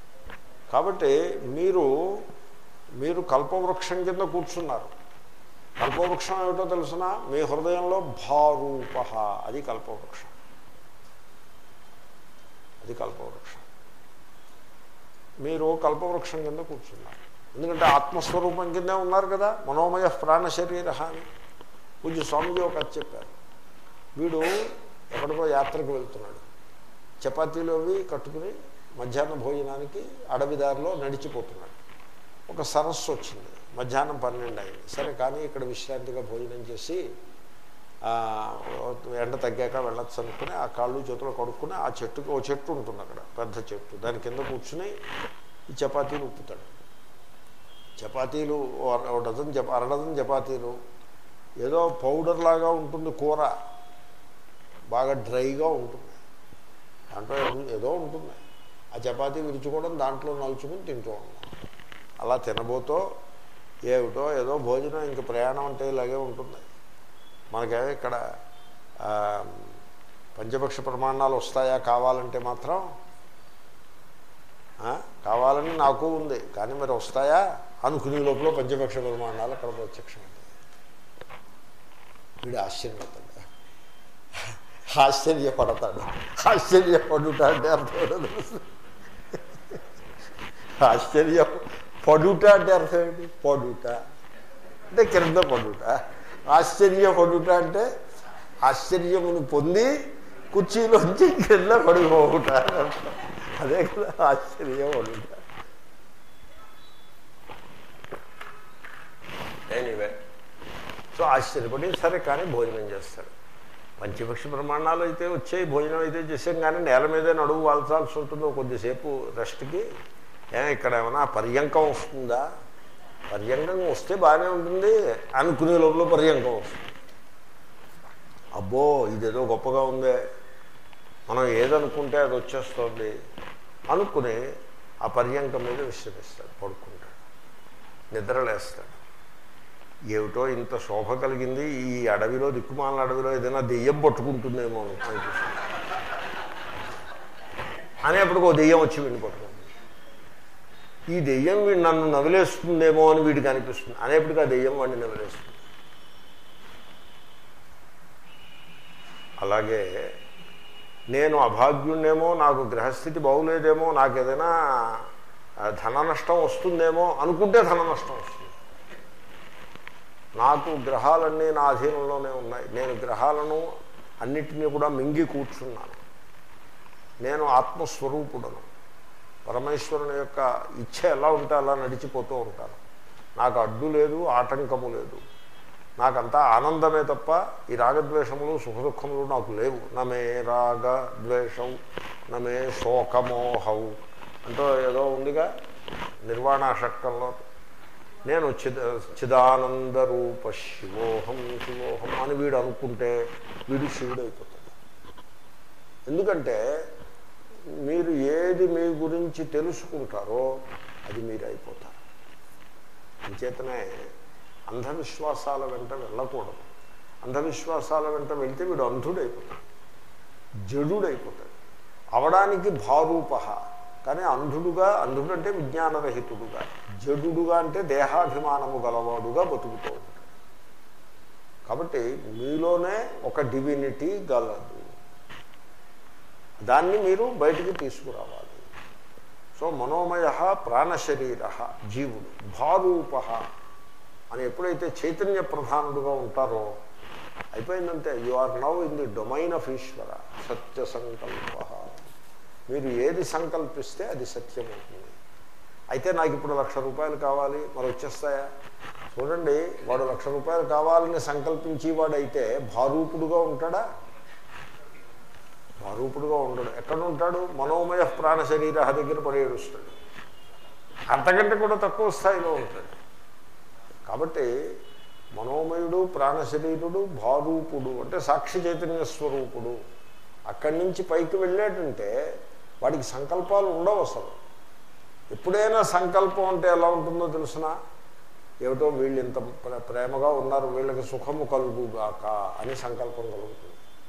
కాబట్టి మీరు మీరు కల్పవృక్షం కింద కూర్చున్నారు కల్పవృక్షం ఏమిటో తెలుసిన మీ హృదయంలో భారూప అది కల్పవృక్షం అది కల్పవృక్షం మీరు కల్పవృక్షం కింద కూర్చున్నారు ఎందుకంటే ఆత్మస్వరూపం కిందే ఉన్నారు కదా మనోమయ ప్రాణ శరీర అని పూజ్య స్వామిజీ ఒక కథ చెప్పారు వీడు ఎక్కడికో యాత్రకు వెళ్తున్నాడు చపాతీలు అవి కట్టుకుని మధ్యాహ్న భోజనానికి అడవిదారిలో నడిచిపోతున్నాడు ఒక సరస్సు వచ్చింది మధ్యాహ్నం పన్నెండు అయింది సరే కానీ ఇక్కడ విశ్రాంతిగా భోజనం చేసి ఆ, ఎండ తగ్గాక వెళ్ళొచ్చు అనుకుని ఆ కాళ్ళు చేతులు కడుక్కుని ఆ చెట్టుకి ఓ చెట్టు ఉంటుంది అక్కడ పెద్ద చెట్టు దాని కింద కూర్చుని ఈ చపాతీలు ఉప్పుతాడు చపాతీలు ఓ అర- ఓ డజన్ చపా అర డజన్ చపాతీలు ఏదో పౌడర్ లాగా ఉంటుంది కూర బాగా డ్రైగా ఉంటుంది దాంట్లో ఏదో- ఏదో ఉంటుంది ఆ చపాతీ విరుచుకోవడం దాంట్లో నలుచుకుని తింటూ ఉన్నాం అలా తినబోతో ఏమిటో ఏదో భోజనం ఇంక ప్రయాణం అంటే ఇలాగే ఉంటుంది మనకేమో ఇక్కడ ఆ, పంచపక్ష ప్రమాణాలు వస్తాయా కావాలంటే మాత్రం ఆ, కావాలని నాకు ఉంది కానీ మరి వస్తాయా అనుకునే లోపల పంచపక్ష ప్రమాణాలు అక్కడ ప్రత్యక్షం వీడు ఆశ్చర్యపడతాడు ఆశ్చర్యపడతాడు ఆశ్చర్యపడుట అంటే అర్థం ఏంటో తెలుసు ఆశ్చర్య పడుట అంటే అర్థం ఏంటి పడుట అంటే క్రింద పడుట ఆశ్చర్యపడుట అంటే ఆశ్చర్యమును పొంది కుర్చీలోంచి కింద పడిపోవుట అదే కదా ఆశ్చర్యపడుట ఎనీవే సో ఆశ్చర్యపడి సరే కానీ భోజనం చేస్తాడు పంచపక్ష ప్రమాణాలు అయితే వచ్చాయి భోజనం అయితే చేసాం కానీ నేల మీదే నడువు వాల్చాల్సి ఉంటుందో కొద్దిసేపు రెస్ట్కి ఏ ఇక్కడ ఏమైనా పర్యంకం వస్తుందా పర్యంకం వస్తే బాగానే ఉంటుంది అనుకునే లోపల పర్యంకం వస్తుంది అబ్బో ఇదేదో గొప్పగా ఉందే మనం ఏదనుకుంటే అది వచ్చేస్తుంది అనుకుని ఆ పర్యంకం మీద విశ్రమిస్తాడు పడుకుంటాడు నిద్రలేస్తాడు ఏమిటో ఇంత శోభ కలిగింది ఈ అడవిలో దిక్కుమాల అడవిలో ఏదైనా దెయ్యం పట్టుకుంటుందేమో అని అనిపిస్తుంది అనేప్పటికి ఓ దెయ్యం వచ్చి వీడిని పట్టుకుంది ఈ దెయ్యం వీడు నన్ను నవిలేస్తుందేమో అని వీడికి అనిపిస్తుంది అనేప్పటికీ ఆ దెయ్యం వాడిని నవిలేస్తుంది అలాగే నేను అభాగ్యుణ్ణేమో నాకు గ్రహస్థితి బాగులేదేమో నాకు ఏదైనా ఆ, ధన నష్టం వస్తుందేమో అనుకుంటే ధన నష్టం వస్తుంది నాకు గ్రహాలన్నీ నా అధీనంలోనే ఉన్నాయి నేను గ్రహాలను అన్నిటినీ కూడా మింగి కూర్చున్నాను నేను ఆత్మస్వరూపుడను పరమేశ్వరుని యొక్క ఇచ్ఛ ఎలా ఉంటే అలా నడిచిపోతూ ఉంటాను నాకు అడ్డు లేదు ఆటంకము లేదు నాకంతా ఆనందమే తప్ప ఈ రాగద్వేషములు సుఖదుఖములు నాకు లేవు నమే రాగ ద్వేషం నమే శోకమోహౌ అంటూ ఏదో ఉందిగా నిర్వాణాశక్తంలో నేను చిద చిదానంద రూప శివోహం శివోహం అని వీడు అనుకుంటే వీడు శివుడు అయిపోతాడు ఎందుకంటే మీరు ఏది మీ గురించి తెలుసుకుంటారో అది మీరు అయిపోతారు అంచేతనే అంధవిశ్వాసాల వెంట వెళ్ళకూడదు అంధవిశ్వాసాల వెంట వెళ్తే వీడు అంధుడైపోతాడు జడుడైపోతాడు అవడానికి భారూప కానీ అంధుడుగా అంధుడంటే విజ్ఞానరహితుడుగా జడుడుగా అంటే దేహాభిమానము గలవాడుగా బతుకుతూ ఉంటాడు కాబట్టి మీలోనే ఒక డివినిటీ గలదు దాన్ని మీరు బయటికి తీసుకురావాలి సో మనోమయ ప్రాణశరీర జీవుడు భారూప అని ఎప్పుడైతే చైతన్య ప్రధానుడుగా ఉంటారో అయిపోయిందంటే you are now in the domain of Ishvara సత్య సంకల్ప మీరు ఏది సంకల్పిస్తే అది సత్యం అవుతుంది అయితే నాకు ఇప్పుడు లక్ష రూపాయలు కావాలి మరి వచ్చేస్తాయా చూడండి వాడు లక్ష రూపాయలు కావాలని సంకల్పించి వాడైతే భారూపుడుగా ఉంటాడా భారూపుడుగా ఉండడు ఎక్కడ ఉంటాడు మనోమయ ప్రాణ శరీర దగ్గర పడి ఏడుస్తాడు అంతకంటే కూడా తక్కువ స్థాయిలో ఉంటాడు కాబట్టి మనోమయుడు ప్రాణశరీరుడు భారూపుడు అంటే సాక్షి చైతన్య స్వరూపుడు అక్కడి నుంచి పైకి వెళ్ళాడంటే వాడికి సంకల్పాలు ఉండవు అసలు ఎప్పుడైనా సంకల్పం అంటే ఎలా ఉంటుందో తెలుసిన ఏమిటో వీళ్ళు ఇంత ప్ర- ప్రేమగా ఉన్నారు వీళ్ళకి సుఖము కలుగుగాక అని సంకల్పం కలుగుతుంది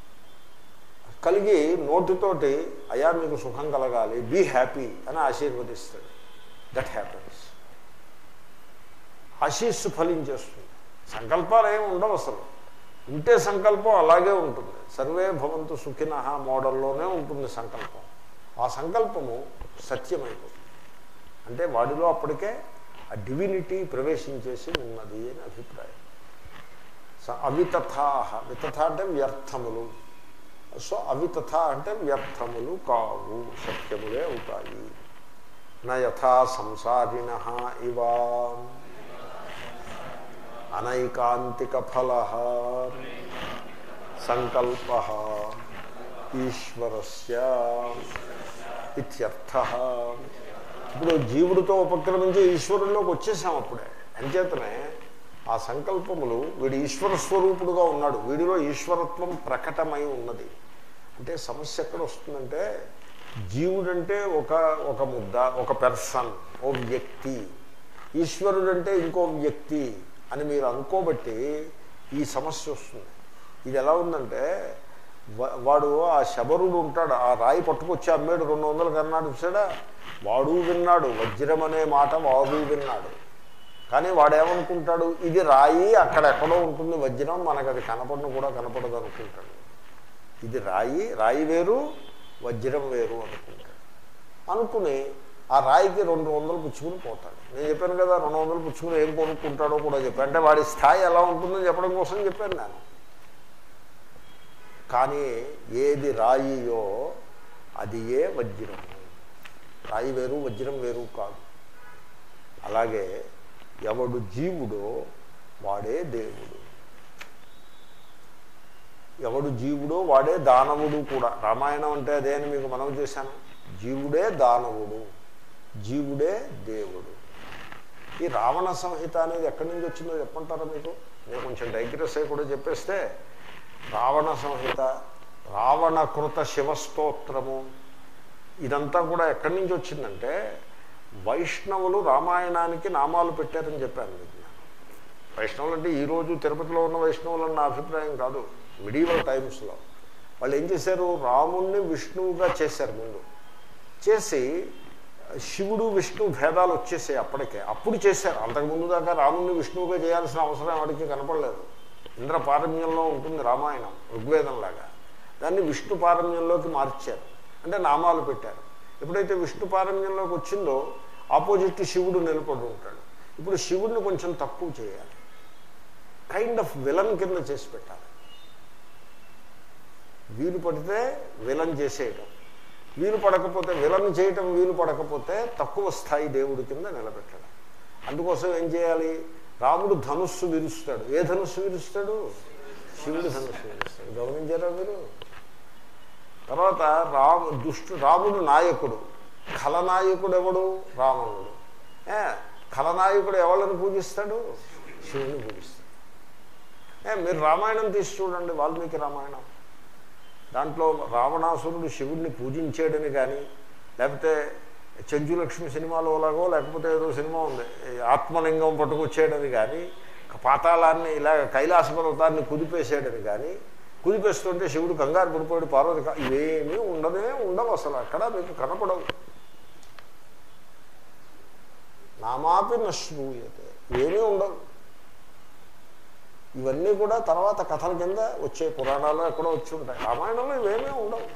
కలిగి నోటితోటి అయా మీకు సుఖం కలగాలి బీ హ్యాపీ అని ఆశీర్వదిస్తాడు దట్ హ్యాపీనెస్ ఆశీస్సు ఫలించేస్తుంది సంకల్పాలు ఏమి ఉండవు అసలు ఉంటే సంకల్పం అలాగే ఉంటుంది సర్వే భవంతు సుఖిన మోడల్లోనే ఉంటుంది సంకల్పం ఆ సంకల్పము సత్యమైపోతుంది అంటే వాడిలో అప్పటికే ఆ డివినిటీ ప్రవేశించేసి ఉన్నది అని అభిప్రాయం స అవితథాహ వితథ అంటే వ్యర్థములు సో అవితథ అంటే వ్యర్థములు కావు సత్యములే అవుతాయి నయథా సంసారిణ ఇవా అనైకాంతిక ఫల సంకల్ప ఈశ్వరస్య ఇత్యర్థ ఇప్పుడు జీవుడితో ఉపక్రమించి ఈశ్వరుల్లోకి వచ్చేసాం అప్పుడే అంచేతనే ఆ సంకల్పములు వీడు ఈశ్వర స్వరూపుడుగా ఉన్నాడు వీడిలో ఈశ్వరత్వం ప్రకటమై ఉన్నది అంటే సమస్య ఎక్కడ వస్తుందంటే జీవుడంటే ఒక ఒక ముద్ద ఒక పెర్సన్ ఓ వ్యక్తి ఈశ్వరుడంటే ఇంకో వ్యక్తి అని మీరు అనుకోబట్టి ఈ సమస్య వస్తుంది ఇది ఎలా ఉందంటే వా- వాడు ఆ శబరుడు ఉంటాడు ఆ రాయి పట్టుకొచ్చి అమ్మేడు రెండు వందలు కన్నాడు చూసాడా వాడు విన్నాడు వజ్రం అనే మాట వాడు విన్నాడు కానీ వాడు ఏమనుకుంటాడు ఇది రాయి అక్కడ ఎక్కడో ఉంటుంది వజ్రం మనకు అది కనపడను కూడా కనపడదు అనుకుంటాడు ఇది రాయి రాయి వేరు వజ్రం వేరు అనుకుంటాడు అనుకుని ఆ రాయికి రెండు వందలు పుచ్చుకుని పోతాడు నేను చెప్పాను కదా రెండు వందలు పుచ్చుకుని ఏం కొనుక్కుంటాడో కూడా చెప్పాను అంటే వాడి స్థాయి ఎలా ఉంటుందో చెప్పడం కోసం చెప్పాను నేను కానీ ఏది రాయియో అది ఏ వజ్రం రాయి వేరు వజ్రం వేరు కాదు అలాగే ఎవడు జీవుడో వాడే దేవుడు ఎవడు జీవుడో వాడే దానవుడు కూడా రామాయణం అంటే అదే అని మీకు మనం చేశాను జీవుడే దానవుడు జీవుడే దేవుడు ఈ రావణ సంహిత అనేది ఎక్కడి నుంచి వచ్చిందో చెప్పంటారా మీకు నేను కొంచెం డైగ్రెస్ అయి కూడా చెప్పేస్తే రావణ సంహిత రావణకృత శివస్తోత్రము ఇదంతా కూడా ఎక్కడి నుంచి వచ్చిందంటే వైష్ణవులు రామాయణానికి నామాలు పెట్టారని చెప్పాను మీకు నేను. వైష్ణవులు అంటే ఈరోజు తిరుపతిలో ఉన్న వైష్ణవులు అన్న అభిప్రాయం కాదు మిడీవల్ టైమ్స్లో వాళ్ళు ఏం చేశారు రాముణ్ణి విష్ణువుగా చేశారు ముందు చేసి శివుడు విష్ణు భేదాలు వచ్చేసాయి అప్పటికే అప్పుడు చేశారు అంతకుముందు దాకా రాముణ్ణి విష్ణువుగా చేయాల్సిన అవసరం ఎవరికి కనపడలేదు ఇంద్ర పారమ్యంలో ఉంటుంది రామాయణం ఋగ్వేదంలాగా దాన్ని విష్ణు పారమ్యంలోకి మార్చారు అంటే నామాలు పెట్టారు ఎప్పుడైతే విష్ణు పారమ్యంలోకి వచ్చిందో ఆపోజిట్ శివుడు నిలబడి ఉంటాడు ఇప్పుడు శివుడిని కొంచెం తక్కువ చేయాలి కైండ్ ఆఫ్ విలన్ కింద చేసి పెట్టాలి వీలు పడితే విలన్ చేసేయటం వీలు పడకపోతే విలన్ చేయటం వీలు పడకపోతే తక్కువ స్థాయి దేవుడి కింద నిలబెట్టడం అందుకోసం ఏం చేయాలి రాముడు ధనుస్సు విరుస్తాడు ఏ ధనుస్సు విరుస్తాడు శివుడు ధనుస్సు విరుస్తాడు గమనించారా మీరు తర్వాత రాము దుష్టు రాముడు నాయకుడు ఖలనాయకుడు ఎవడు రావణుడు ఏ ఖలనాయకుడు ఎవరిని పూజిస్తాడు శివుని పూజిస్తాడు ఏ మీరు రామాయణం తీసి చూడండి వాల్మీకి రామాయణం దాంట్లో రావణాసురుడు శివుడిని పూజించాడని కానీ లేకపోతే చెంచులక్ష్మి సినిమాలో లాగో లేకపోతే ఏదో సినిమా ఉంది ఈ ఆత్మలింగం పట్టుకొచ్చేయడని కానీ పాతాళాన్ని ఇలా కైలాస పర్వతాన్ని కుదిపేసాడని కానీ కుదిపేస్తుంటే శివుడు కంగారు పడిపోయాడు పార్వతి కా- ఇవేమీ ఉండనే ఉండవు అసలు అక్కడ మీకు కనపడవు నామాపి నశ్రూయతే ఏమీ ఉండవు ఇవన్నీ కూడా తర్వాత కథల కింద వచ్చే పురాణాల్లో ఎక్కడో వచ్చి ఉంటాయి రామాయణంలో ఇవేమీ ఉండవు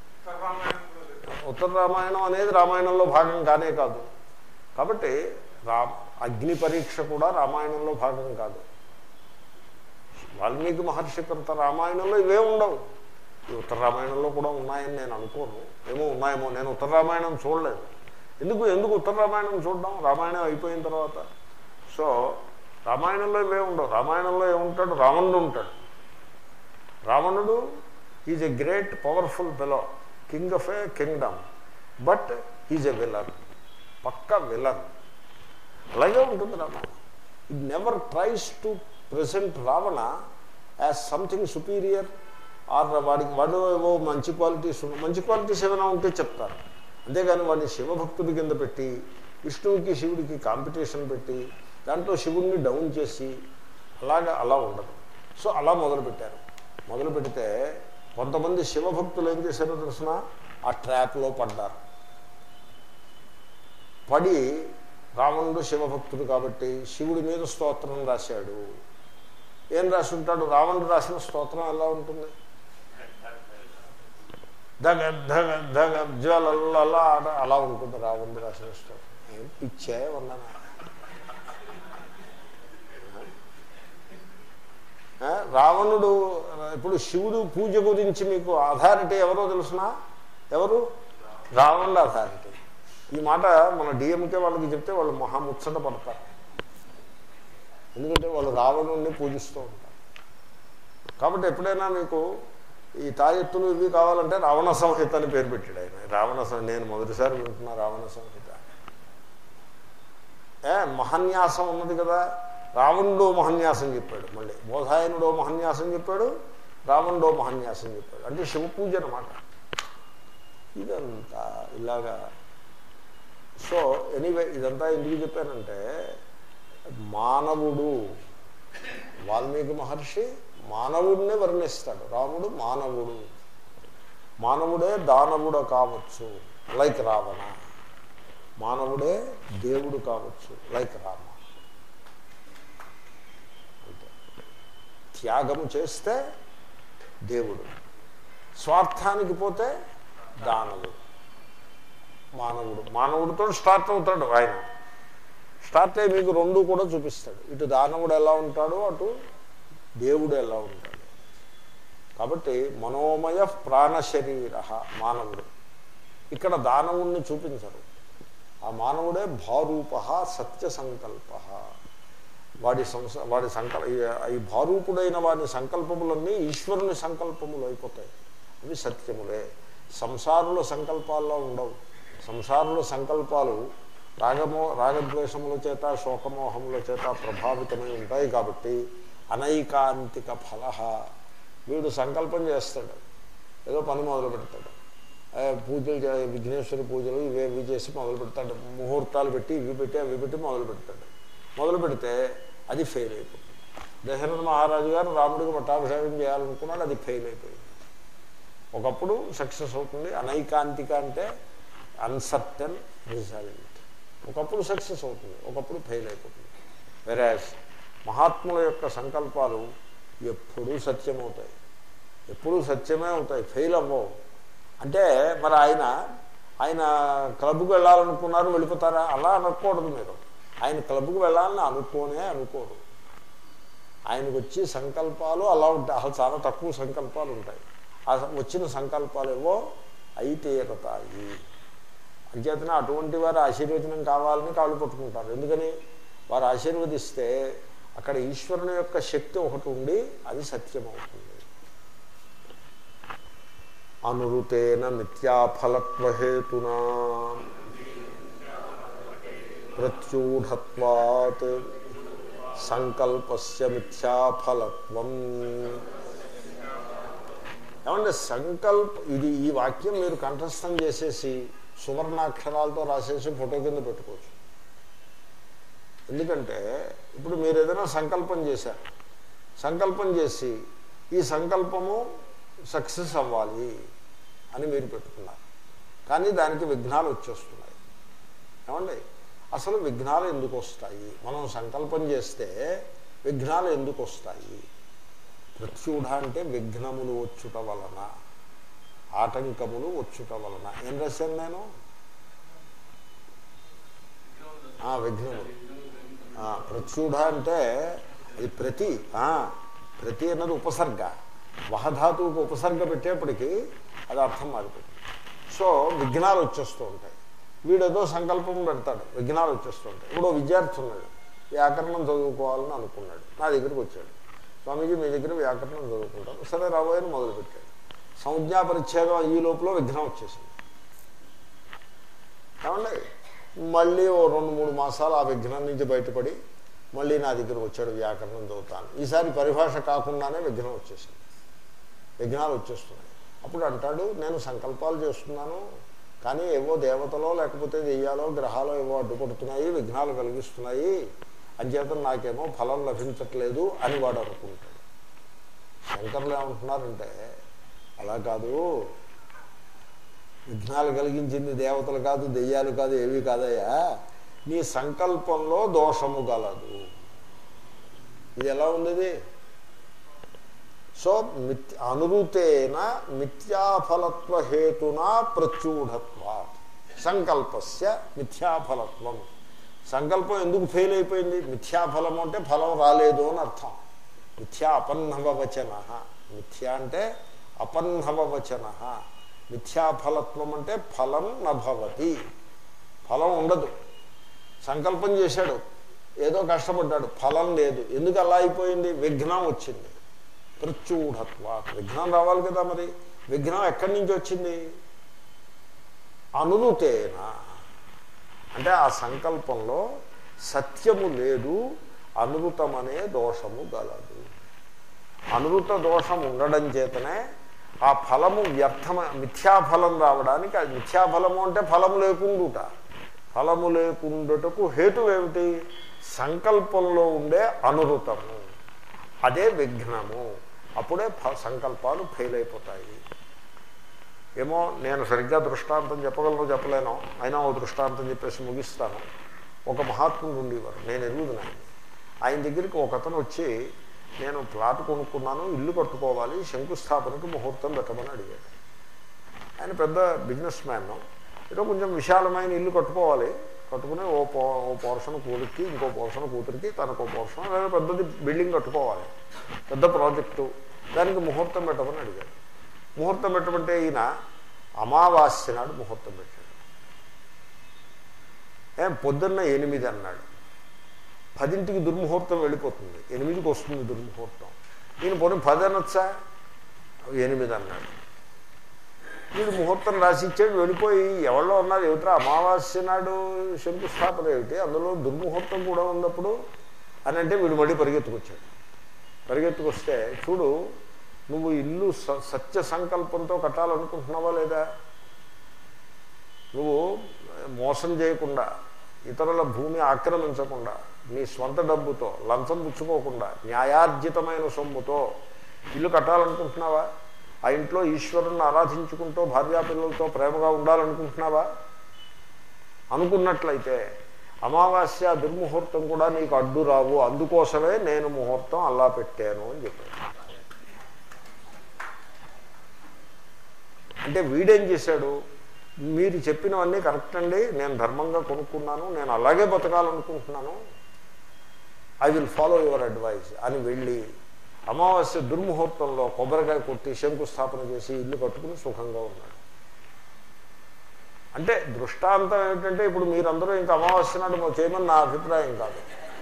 ఉత్తర రామాయణం అనేది రామాయణంలో భాగం కానే కాదు కాబట్టి రా అగ్ని పరీక్ష కూడా రామాయణంలో భాగం కాదు వాల్మీకి మహర్షి కృత రామాయణంలో ఇవే ఉండవు ఈ ఉత్తర రామాయణంలో కూడా ఉన్నాయని నేను అనుకోను ఏమో ఉన్నాయేమో నేను ఉత్తర రామాయణం చూడలేదు ఎందుకు ఎందుకు ఉత్తర రామాయణం చూడడం రామాయణం అయిపోయిన తర్వాత సో రామాయణంలో ఇవే ఉండవు రామాయణంలో ఏముంటాడు రావణుడు ఉంటాడు రావణుడు is a great powerful below king of a kingdom but is a villain పక్క విలన్ అలాగే ఉంటుంది Ramayanam it never tries to present Ravana as something superior or వాడికి వాడు ఏవో మంచి క్వాలిటీస్ ఉన్న- మంచి క్వాలిటీస్ ఏమైనా ఉంటే చెప్తారు అంతేగాని వాడిని శివభక్తుడి కింద పెట్టి విష్ణువుకి శివుడికి కాంపిటీషన్ పెట్టి దాంట్లో శివుడిని డౌన్ చేసి అలాగా అలా ఉండదు సో అలా మొదలుపెట్టారు మొదలు పెడితే కొంతమంది శివభక్తులు ఏం చేశారో తెలిసిన ఆ ట్రాప్లో పడ్డారు పడి రావణుడు శివభక్తుడు కాబట్టి శివుడి మీద స్తోత్రం రాశాడు ఏం రాసి ఉంటాడు రావణుడు రాసిన స్తోత్రం ఎలా ఉంటుంది దగ ధగ ధగ జ్వలల్ల అలా ఉంటుంది రావణుడు రాసిన స్తోత్రం ఏం పిచ్చే ఉన్నాను ఆ, రావణుడు ఇప్పుడు శివుడు పూజ గురించి మీకు అథారిటీ ఎవరో తెలుసునా ఎవరు రావణుడు అథారిటీ ఈ మాట మన డిఎంకే వాళ్ళకి చెప్తే వాళ్ళు మహా ముచ్చట పడతారు ఎందుకంటే వాళ్ళు రావణుడిని పూజిస్తూ ఉంటారు కాబట్టి ఎప్పుడైనా మీకు ఈ తాయెత్తులు ఇవి కావాలంటే రావణ సంహిత అని పేరు పెట్టాడు ఆయన రావణ సం- నేను మొదటిసారి వింటున్నా రావణ సంహిత ఏ మహన్యాసం ఉన్నది కదా రావణుడో మహన్యాసం చెప్పాడు మళ్ళీ బోధాయనుడో మహన్యాసం చెప్పాడు రావణుడో మహన్యాసం చెప్పాడు అంటే శివ పూజ అనమాట ఇదంతా ఇలాగా సో ఎనీవే ఇదంతా ఎందుకు చెప్పానంటే మానవుడు వాల్మీకి మహర్షి మానవుడినే వర్ణిస్తాడు రాముడు మానవుడు మానవుడే దానవుడు కావచ్చు లైక్ రావణ మానవుడే దేవుడు కావచ్చు లైక్ రామ అంతే త్యాగము చేస్తే దేవుడు స్వార్థానికి పోతే దానవుడు మానవుడు మానవుడితో స్టార్ట్ అవుతాడు ఆయన స్టార్ట్ అయ్యి మీకు రెండు కూడా చూపిస్తాడు ఇటు దానవుడు ఎలా ఉంటాడో అటు దేవుడు ఎలా ఉంటాడు కాబట్టి మనోమయ ప్రాణ శరీర మానవుడు ఇక్కడ దానవుణ్ణి చూపించరు ఆ మానవుడే భారూప సత్య సంకల్ప వాడి సంస వాడి సంకల్ ఈ- ఈ భారూపుడైన వాడి సంకల్పములన్నీ ఈశ్వరుని సంకల్పములు అయిపోతాయి అవి సత్యములే సంసారుల సంకల్పాల్లో ఉండవు సంసారుల సంకల్పాలు రాగమో రాగద్వేషముల చేత శోకమోహముల చేత ప్రభావితమై ఉంటాయి కాబట్టి అనైకాంతిక ఫల వీడు సంకల్పం చేస్తాడు ఏదో పని మొదలు పెడతాడు ఏ, పూజలు చే- విఘ్నేశ్వరి పూజలు ఇవి ఇవి చేసి మొదలు పెడతాడు ముహూర్తాలు పెట్టి ఇవి పెట్టి అవి పెట్టి మొదలు పెడతాడు మొదలు పెడితే అది ఫెయిల్ అయిపోతుంది దశరథ మహారాజు గారు రాముడికి పట్టాభిషేకం చేయాలనుకున్నాడు అది ఫెయిల్ అయిపోయింది ఒకప్పుడు సక్సెస్ అవుతుంది అనైకాంతిక అంటే అన్సర్టన్ రిజల్ట్ ఒకప్పుడు సక్సెస్ అవుతుంది ఒకప్పుడు ఫెయిల్ అయిపోతుంది వెరాజ్ మహాత్ముల యొక్క సంకల్పాలు ఎప్పుడూ సత్యమవుతాయి ఎప్పుడూ సత్యమే అవుతాయి ఫెయిల్ అవ్వవు అంటే మరి ఆయన ఆయన క్లబ్కి వెళ్ళాలనుకున్నారు వెళ్ళిపోతారా అలా అనకూడదు మీరు ఆయన క్లబ్కి వెళ్ళాలని అనుకోనే అనుకోరు ఆయనకు వచ్చి సంకల్పాలు అలా ఉంటాయి అసలు చాలా తక్కువ సంకల్పాలు ఉంటాయి ఆ వచ్చిన సంకల్పాలు ఏవో అయి తీరతాయి అంచేతనే అటువంటి వారి ఆశీర్వచనం కావాలని కాళ్ళు పట్టుకుంటారు ఎందుకని వారు ఆశీర్వదిస్తే అక్కడ ఈశ్వరుని యొక్క శక్తి ఒకటి ఉండి అది సత్యం అవుతుంది అనురుతేన మిథ్యాఫలత్వహేతునా ప్రత్యూఢత్వాత్ సంకల్పస్య మిథ్యాఫలత్వం ఏమంటే సంకల్ప ఇది ఈ వాక్యం మీరు కంఠస్థం చేసేసి సువర్ణాక్షరాలతో రాసేసి ఫోటో కింద పెట్టుకోవచ్చు ఎందుకంటే ఇప్పుడు మీరు ఏదైనా సంకల్పం చేశారు సంకల్పం చేసి ఈ సంకల్పము సక్సెస్ అవ్వాలి అని మీరు పెట్టుకున్నారు కానీ దానికి విఘ్నాలు వచ్చేస్తున్నాయి ఏమండి అసలు విఘ్నాలు ఎందుకు వస్తాయి మనం సంకల్పం చేస్తే విఘ్నాలు ఎందుకు వస్తాయి ప్రత్యూఢ అంటే విఘ్నములు వచ్చుట వలన ఆటంకములు వచ్చుట వలన ఏం రాశాను నేను ఆ, విఘ్నములు ఆ, ప్రత్యూఢ అంటే అది ప్రతి ఆ, ప్రతి అన్నది ఉపసర్గ వహధాతువుకు ఉపసర్గ పెట్టేప్పటికీ అది అర్థం మారిపోతుంది సో విఘ్నాలు వచ్చేస్తూ ఉంటాయి వీడేదో సంకల్పం పెడతాడు విఘ్నాలు వచ్చేస్తూ ఉంటాయి ఇప్పుడు ఓ విద్యార్థి ఉన్నాడు వ్యాకరణం చదువుకోవాలని అనుకున్నాడు నా దగ్గరికి వచ్చాడు స్వామీజీ మీ దగ్గర వ్యాకరణం చదువుకుంటాను సరే రాబోయని మొదలుపెట్టాడు సంజ్ఞా పరిచ్ఛేదం ఈ లోపల విఘ్నం వచ్చేసింది ఏమండి మళ్ళీ ఓ రెండు మూడు మాసాలు ఆ విఘ్నం నుంచి బయటపడి మళ్ళీ నా దగ్గరకు వచ్చాడు వ్యాకరణం చదువుతాను ఈసారి పరిభాష కాకుండానే విఘ్నం వచ్చేసింది విఘ్నాలు వచ్చేస్తున్నాయి అప్పుడు అంటాడు నేను సంకల్పాలు చేస్తున్నాను కానీ ఏవో దేవతలో లేకపోతే దెయ్యాలో గ్రహాలు ఏవో అడ్డుపడుతున్నాయి విఘ్నాలు కలిగిస్తున్నాయి అంచేత నాకేమో ఫలం లభించట్లేదు అని వాడు అనుకుంటాడు శంకర్లు ఏమంటున్నారంటే అలా కాదు విఘ్నాలు కలిగించింది దేవతలు కాదు దెయ్యాలు కాదు ఏవి కాదయ్యా నీ సంకల్పంలో దోషము గలదు ఇది ఎలా ఉంది సో మిత్ అనురుతేన మిథ్యాఫలత్వ హేతునా ప్రత్యూఢత్వా సంకల్పస్య మిథ్యాఫలత్వం సంకల్పం ఎందుకు ఫెయిల్ అయిపోయింది మిథ్యాఫలం అంటే ఫలం రాలేదు అని అర్థం మిథ్యా అపన్నవవచన మిథ్య అంటే అపన్నవవచన మిథ్యాఫలత్వం అంటే ఫలం నభవతి ఫలం ఉండదు సంకల్పం చేశాడు ఏదో కష్టపడ్డాడు ఫలం లేదు ఎందుకు అలా అయిపోయింది విఘ్నం వచ్చింది ప్రత్యూఢత్వ విఘ్నం రావాలి కదా మరి విఘ్నం ఎక్కడి నుంచి వచ్చింది అనురుతేన అంటే ఆ సంకల్పంలో సత్యము లేదు అనురుతమనే దోషము గలదు అనురుత దోషం ఉండడం చేతనే ఆ ఫలము వ్యర్థమ మిథ్యాఫలం రావడానికి అది మిథ్యాఫలము అంటే ఫలము లేకుండుట ఫలము లేకుండుటకు హేతు ఏమిటి సంకల్పంలో ఉండే అనురుతము అదే విఘ్నము అప్పుడే ఫ- సంకల్పాలు ఫెయిల్ అయిపోతాయి ఏమో నేను సరిగ్గా దృష్టాంతం చెప్పగలను చెప్పలేను అయినా ఓ దృష్టాంతం చెప్పేసి ముగిస్తాను ఒక మహాత్ముడు ఉండేవారు నేను ఎరుగుదును ఆయన ఆయన దగ్గరికి ఒక అతను వచ్చి నేను ప్లాట్ కొనుక్కున్నాను ఇల్లు కట్టుకోవాలి శంకుస్థాపనకు ముహూర్తం పెట్టమని అడిగాడు ఆయన పెద్ద బిజినెస్ మ్యాన్ ఏదో కొంచెం విశాలమైన ఇల్లు కట్టుకోవాలి కట్టుకుని ఓ పో ఓ పోర్షన్ కూతురికి ఇంకో పోర్షన్ కూతురికి తనకు పోర్షన్ లేదా పెద్దది బిల్డింగ్ కట్టుకోవాలి పెద్ద ప్రాజెక్టు దానికి ముహూర్తం పెట్టమని అడిగాడు ముహూర్తం పెట్టమంటే ఈయన అమావాస్య నాడు ముహూర్తం పెట్టాడు ఏం పొద్దున్న ఎనిమిది అన్నాడు పదింటికి దుర్ముహూర్తం వెళ్ళిపోతుంది ఎనిమిదికి వస్తుంది దుర్ముహూర్తం ఈయన పోనీ పది అనొచ్చా ఎనిమిది అన్నాడు వీడు ముహూర్తం రాసి ఇచ్చాడు వెళ్ళిపోయి ఎవరో ఉన్నారు ఏమిట్రా అమావాస్య నాడు శంకుస్థాపన ఏమిటి అందులో దుర్ముహూర్తం కూడా ఉన్నప్పుడు అని అంటే వీడు మళ్ళీ పరిగెత్తుకొచ్చాడు పరిగెత్తుకొస్తే చూడు నువ్వు ఇల్లు స- సత్య సంకల్పంతో కట్టాలనుకుంటున్నావా లేదా నువ్వు మోసం చేయకుండా ఇతరుల భూమి ఆక్రమించకుండా నీ స్వంత డబ్బుతో లంచం పుచ్చుకోకుండా న్యాయార్జితమైన సొమ్ముతో ఇల్లు కట్టాలనుకుంటున్నావా ఆ ఇంట్లో ఈశ్వరుణ్ణి ఆరాధించుకుంటూ భార్యాపిల్లలతో ప్రేమగా ఉండాలనుకుంటున్నావా అనుకున్నట్లయితే అమావాస్య దుర్ముహూర్తం కూడా నీకు అడ్డు రావు అందుకోసమే నేను ముహూర్తం అల్లా పెట్టాను అని చెప్పాను అంటే వీడేం చేశాడు మీరు చెప్పినవన్నీ కరెక్ట్ అండి నేను ధర్మంగా కొనుక్కున్నాను నేను అలాగే బతకాలనుకుంటున్నాను I will follow your advise అని వెళ్ళి అమావాస్య దుర్ముహూర్తంలో కొబ్బరికాయ కొట్టి శంకుస్థాపన చేసి ఇల్లు కట్టుకుని సుఖంగా ఉన్నాడు అంటే దృష్టాంతం ఏమిటంటే ఇప్పుడు మీరందరూ ఇంకా అమావాస్య నాడు మా చేయమని నా అభిప్రాయం కాదు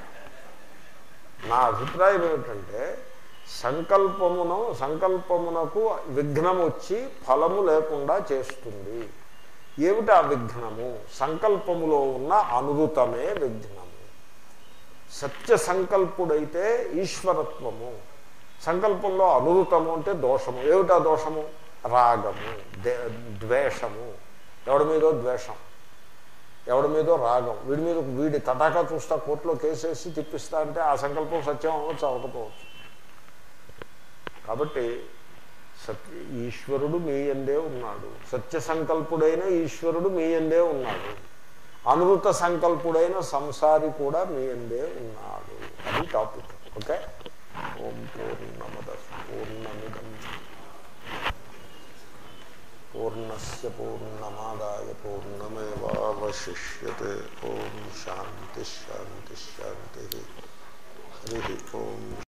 నా అభిప్రాయం ఏమిటంటే సంకల్పమును సంకల్పమునకు విఘ్నం వచ్చి ఫలము లేకుండా చేస్తుంది ఏమిటి ఆ విఘ్నము సంకల్పములో ఉన్న అనురుతమే విఘ్నము సత్య సంకల్పుడైతే ఈశ్వరత్వము సంకల్పంలో అనురుతము అంటే దోషము ఏమిటా దోషము రాగము దే- ద్వేషము ఎవడి మీదో ద్వేషం ఎవడి మీదో రాగం వీడి మీద వీడి తటాకా చూస్తా కోర్టులో కేసేసి తిప్పిస్తా అంటే ఆ సంకల్పం సత్యం అవ్వచ్చు అవ్వకపోవచ్చు కాబట్టి సత్య ఈశ్వరుడు మీ ఎందే ఉన్నాడు సత్య సంకల్పుడైన ఈశ్వరుడు మీ ఎందే ఉన్నాడు అనుభూత సంకల్పుడైన సంసారి కూడా మీ ఎందే ఉన్నాడు అది టాపిక్ ఓకే ఓం పూర్ణమద పూర్ణమిదం పూర్ణస్ పూర్ణమాదాయ పూర్ణమేవాశిష్యతే ఓం శాంతి శాంతి శాంతి హరి ఓం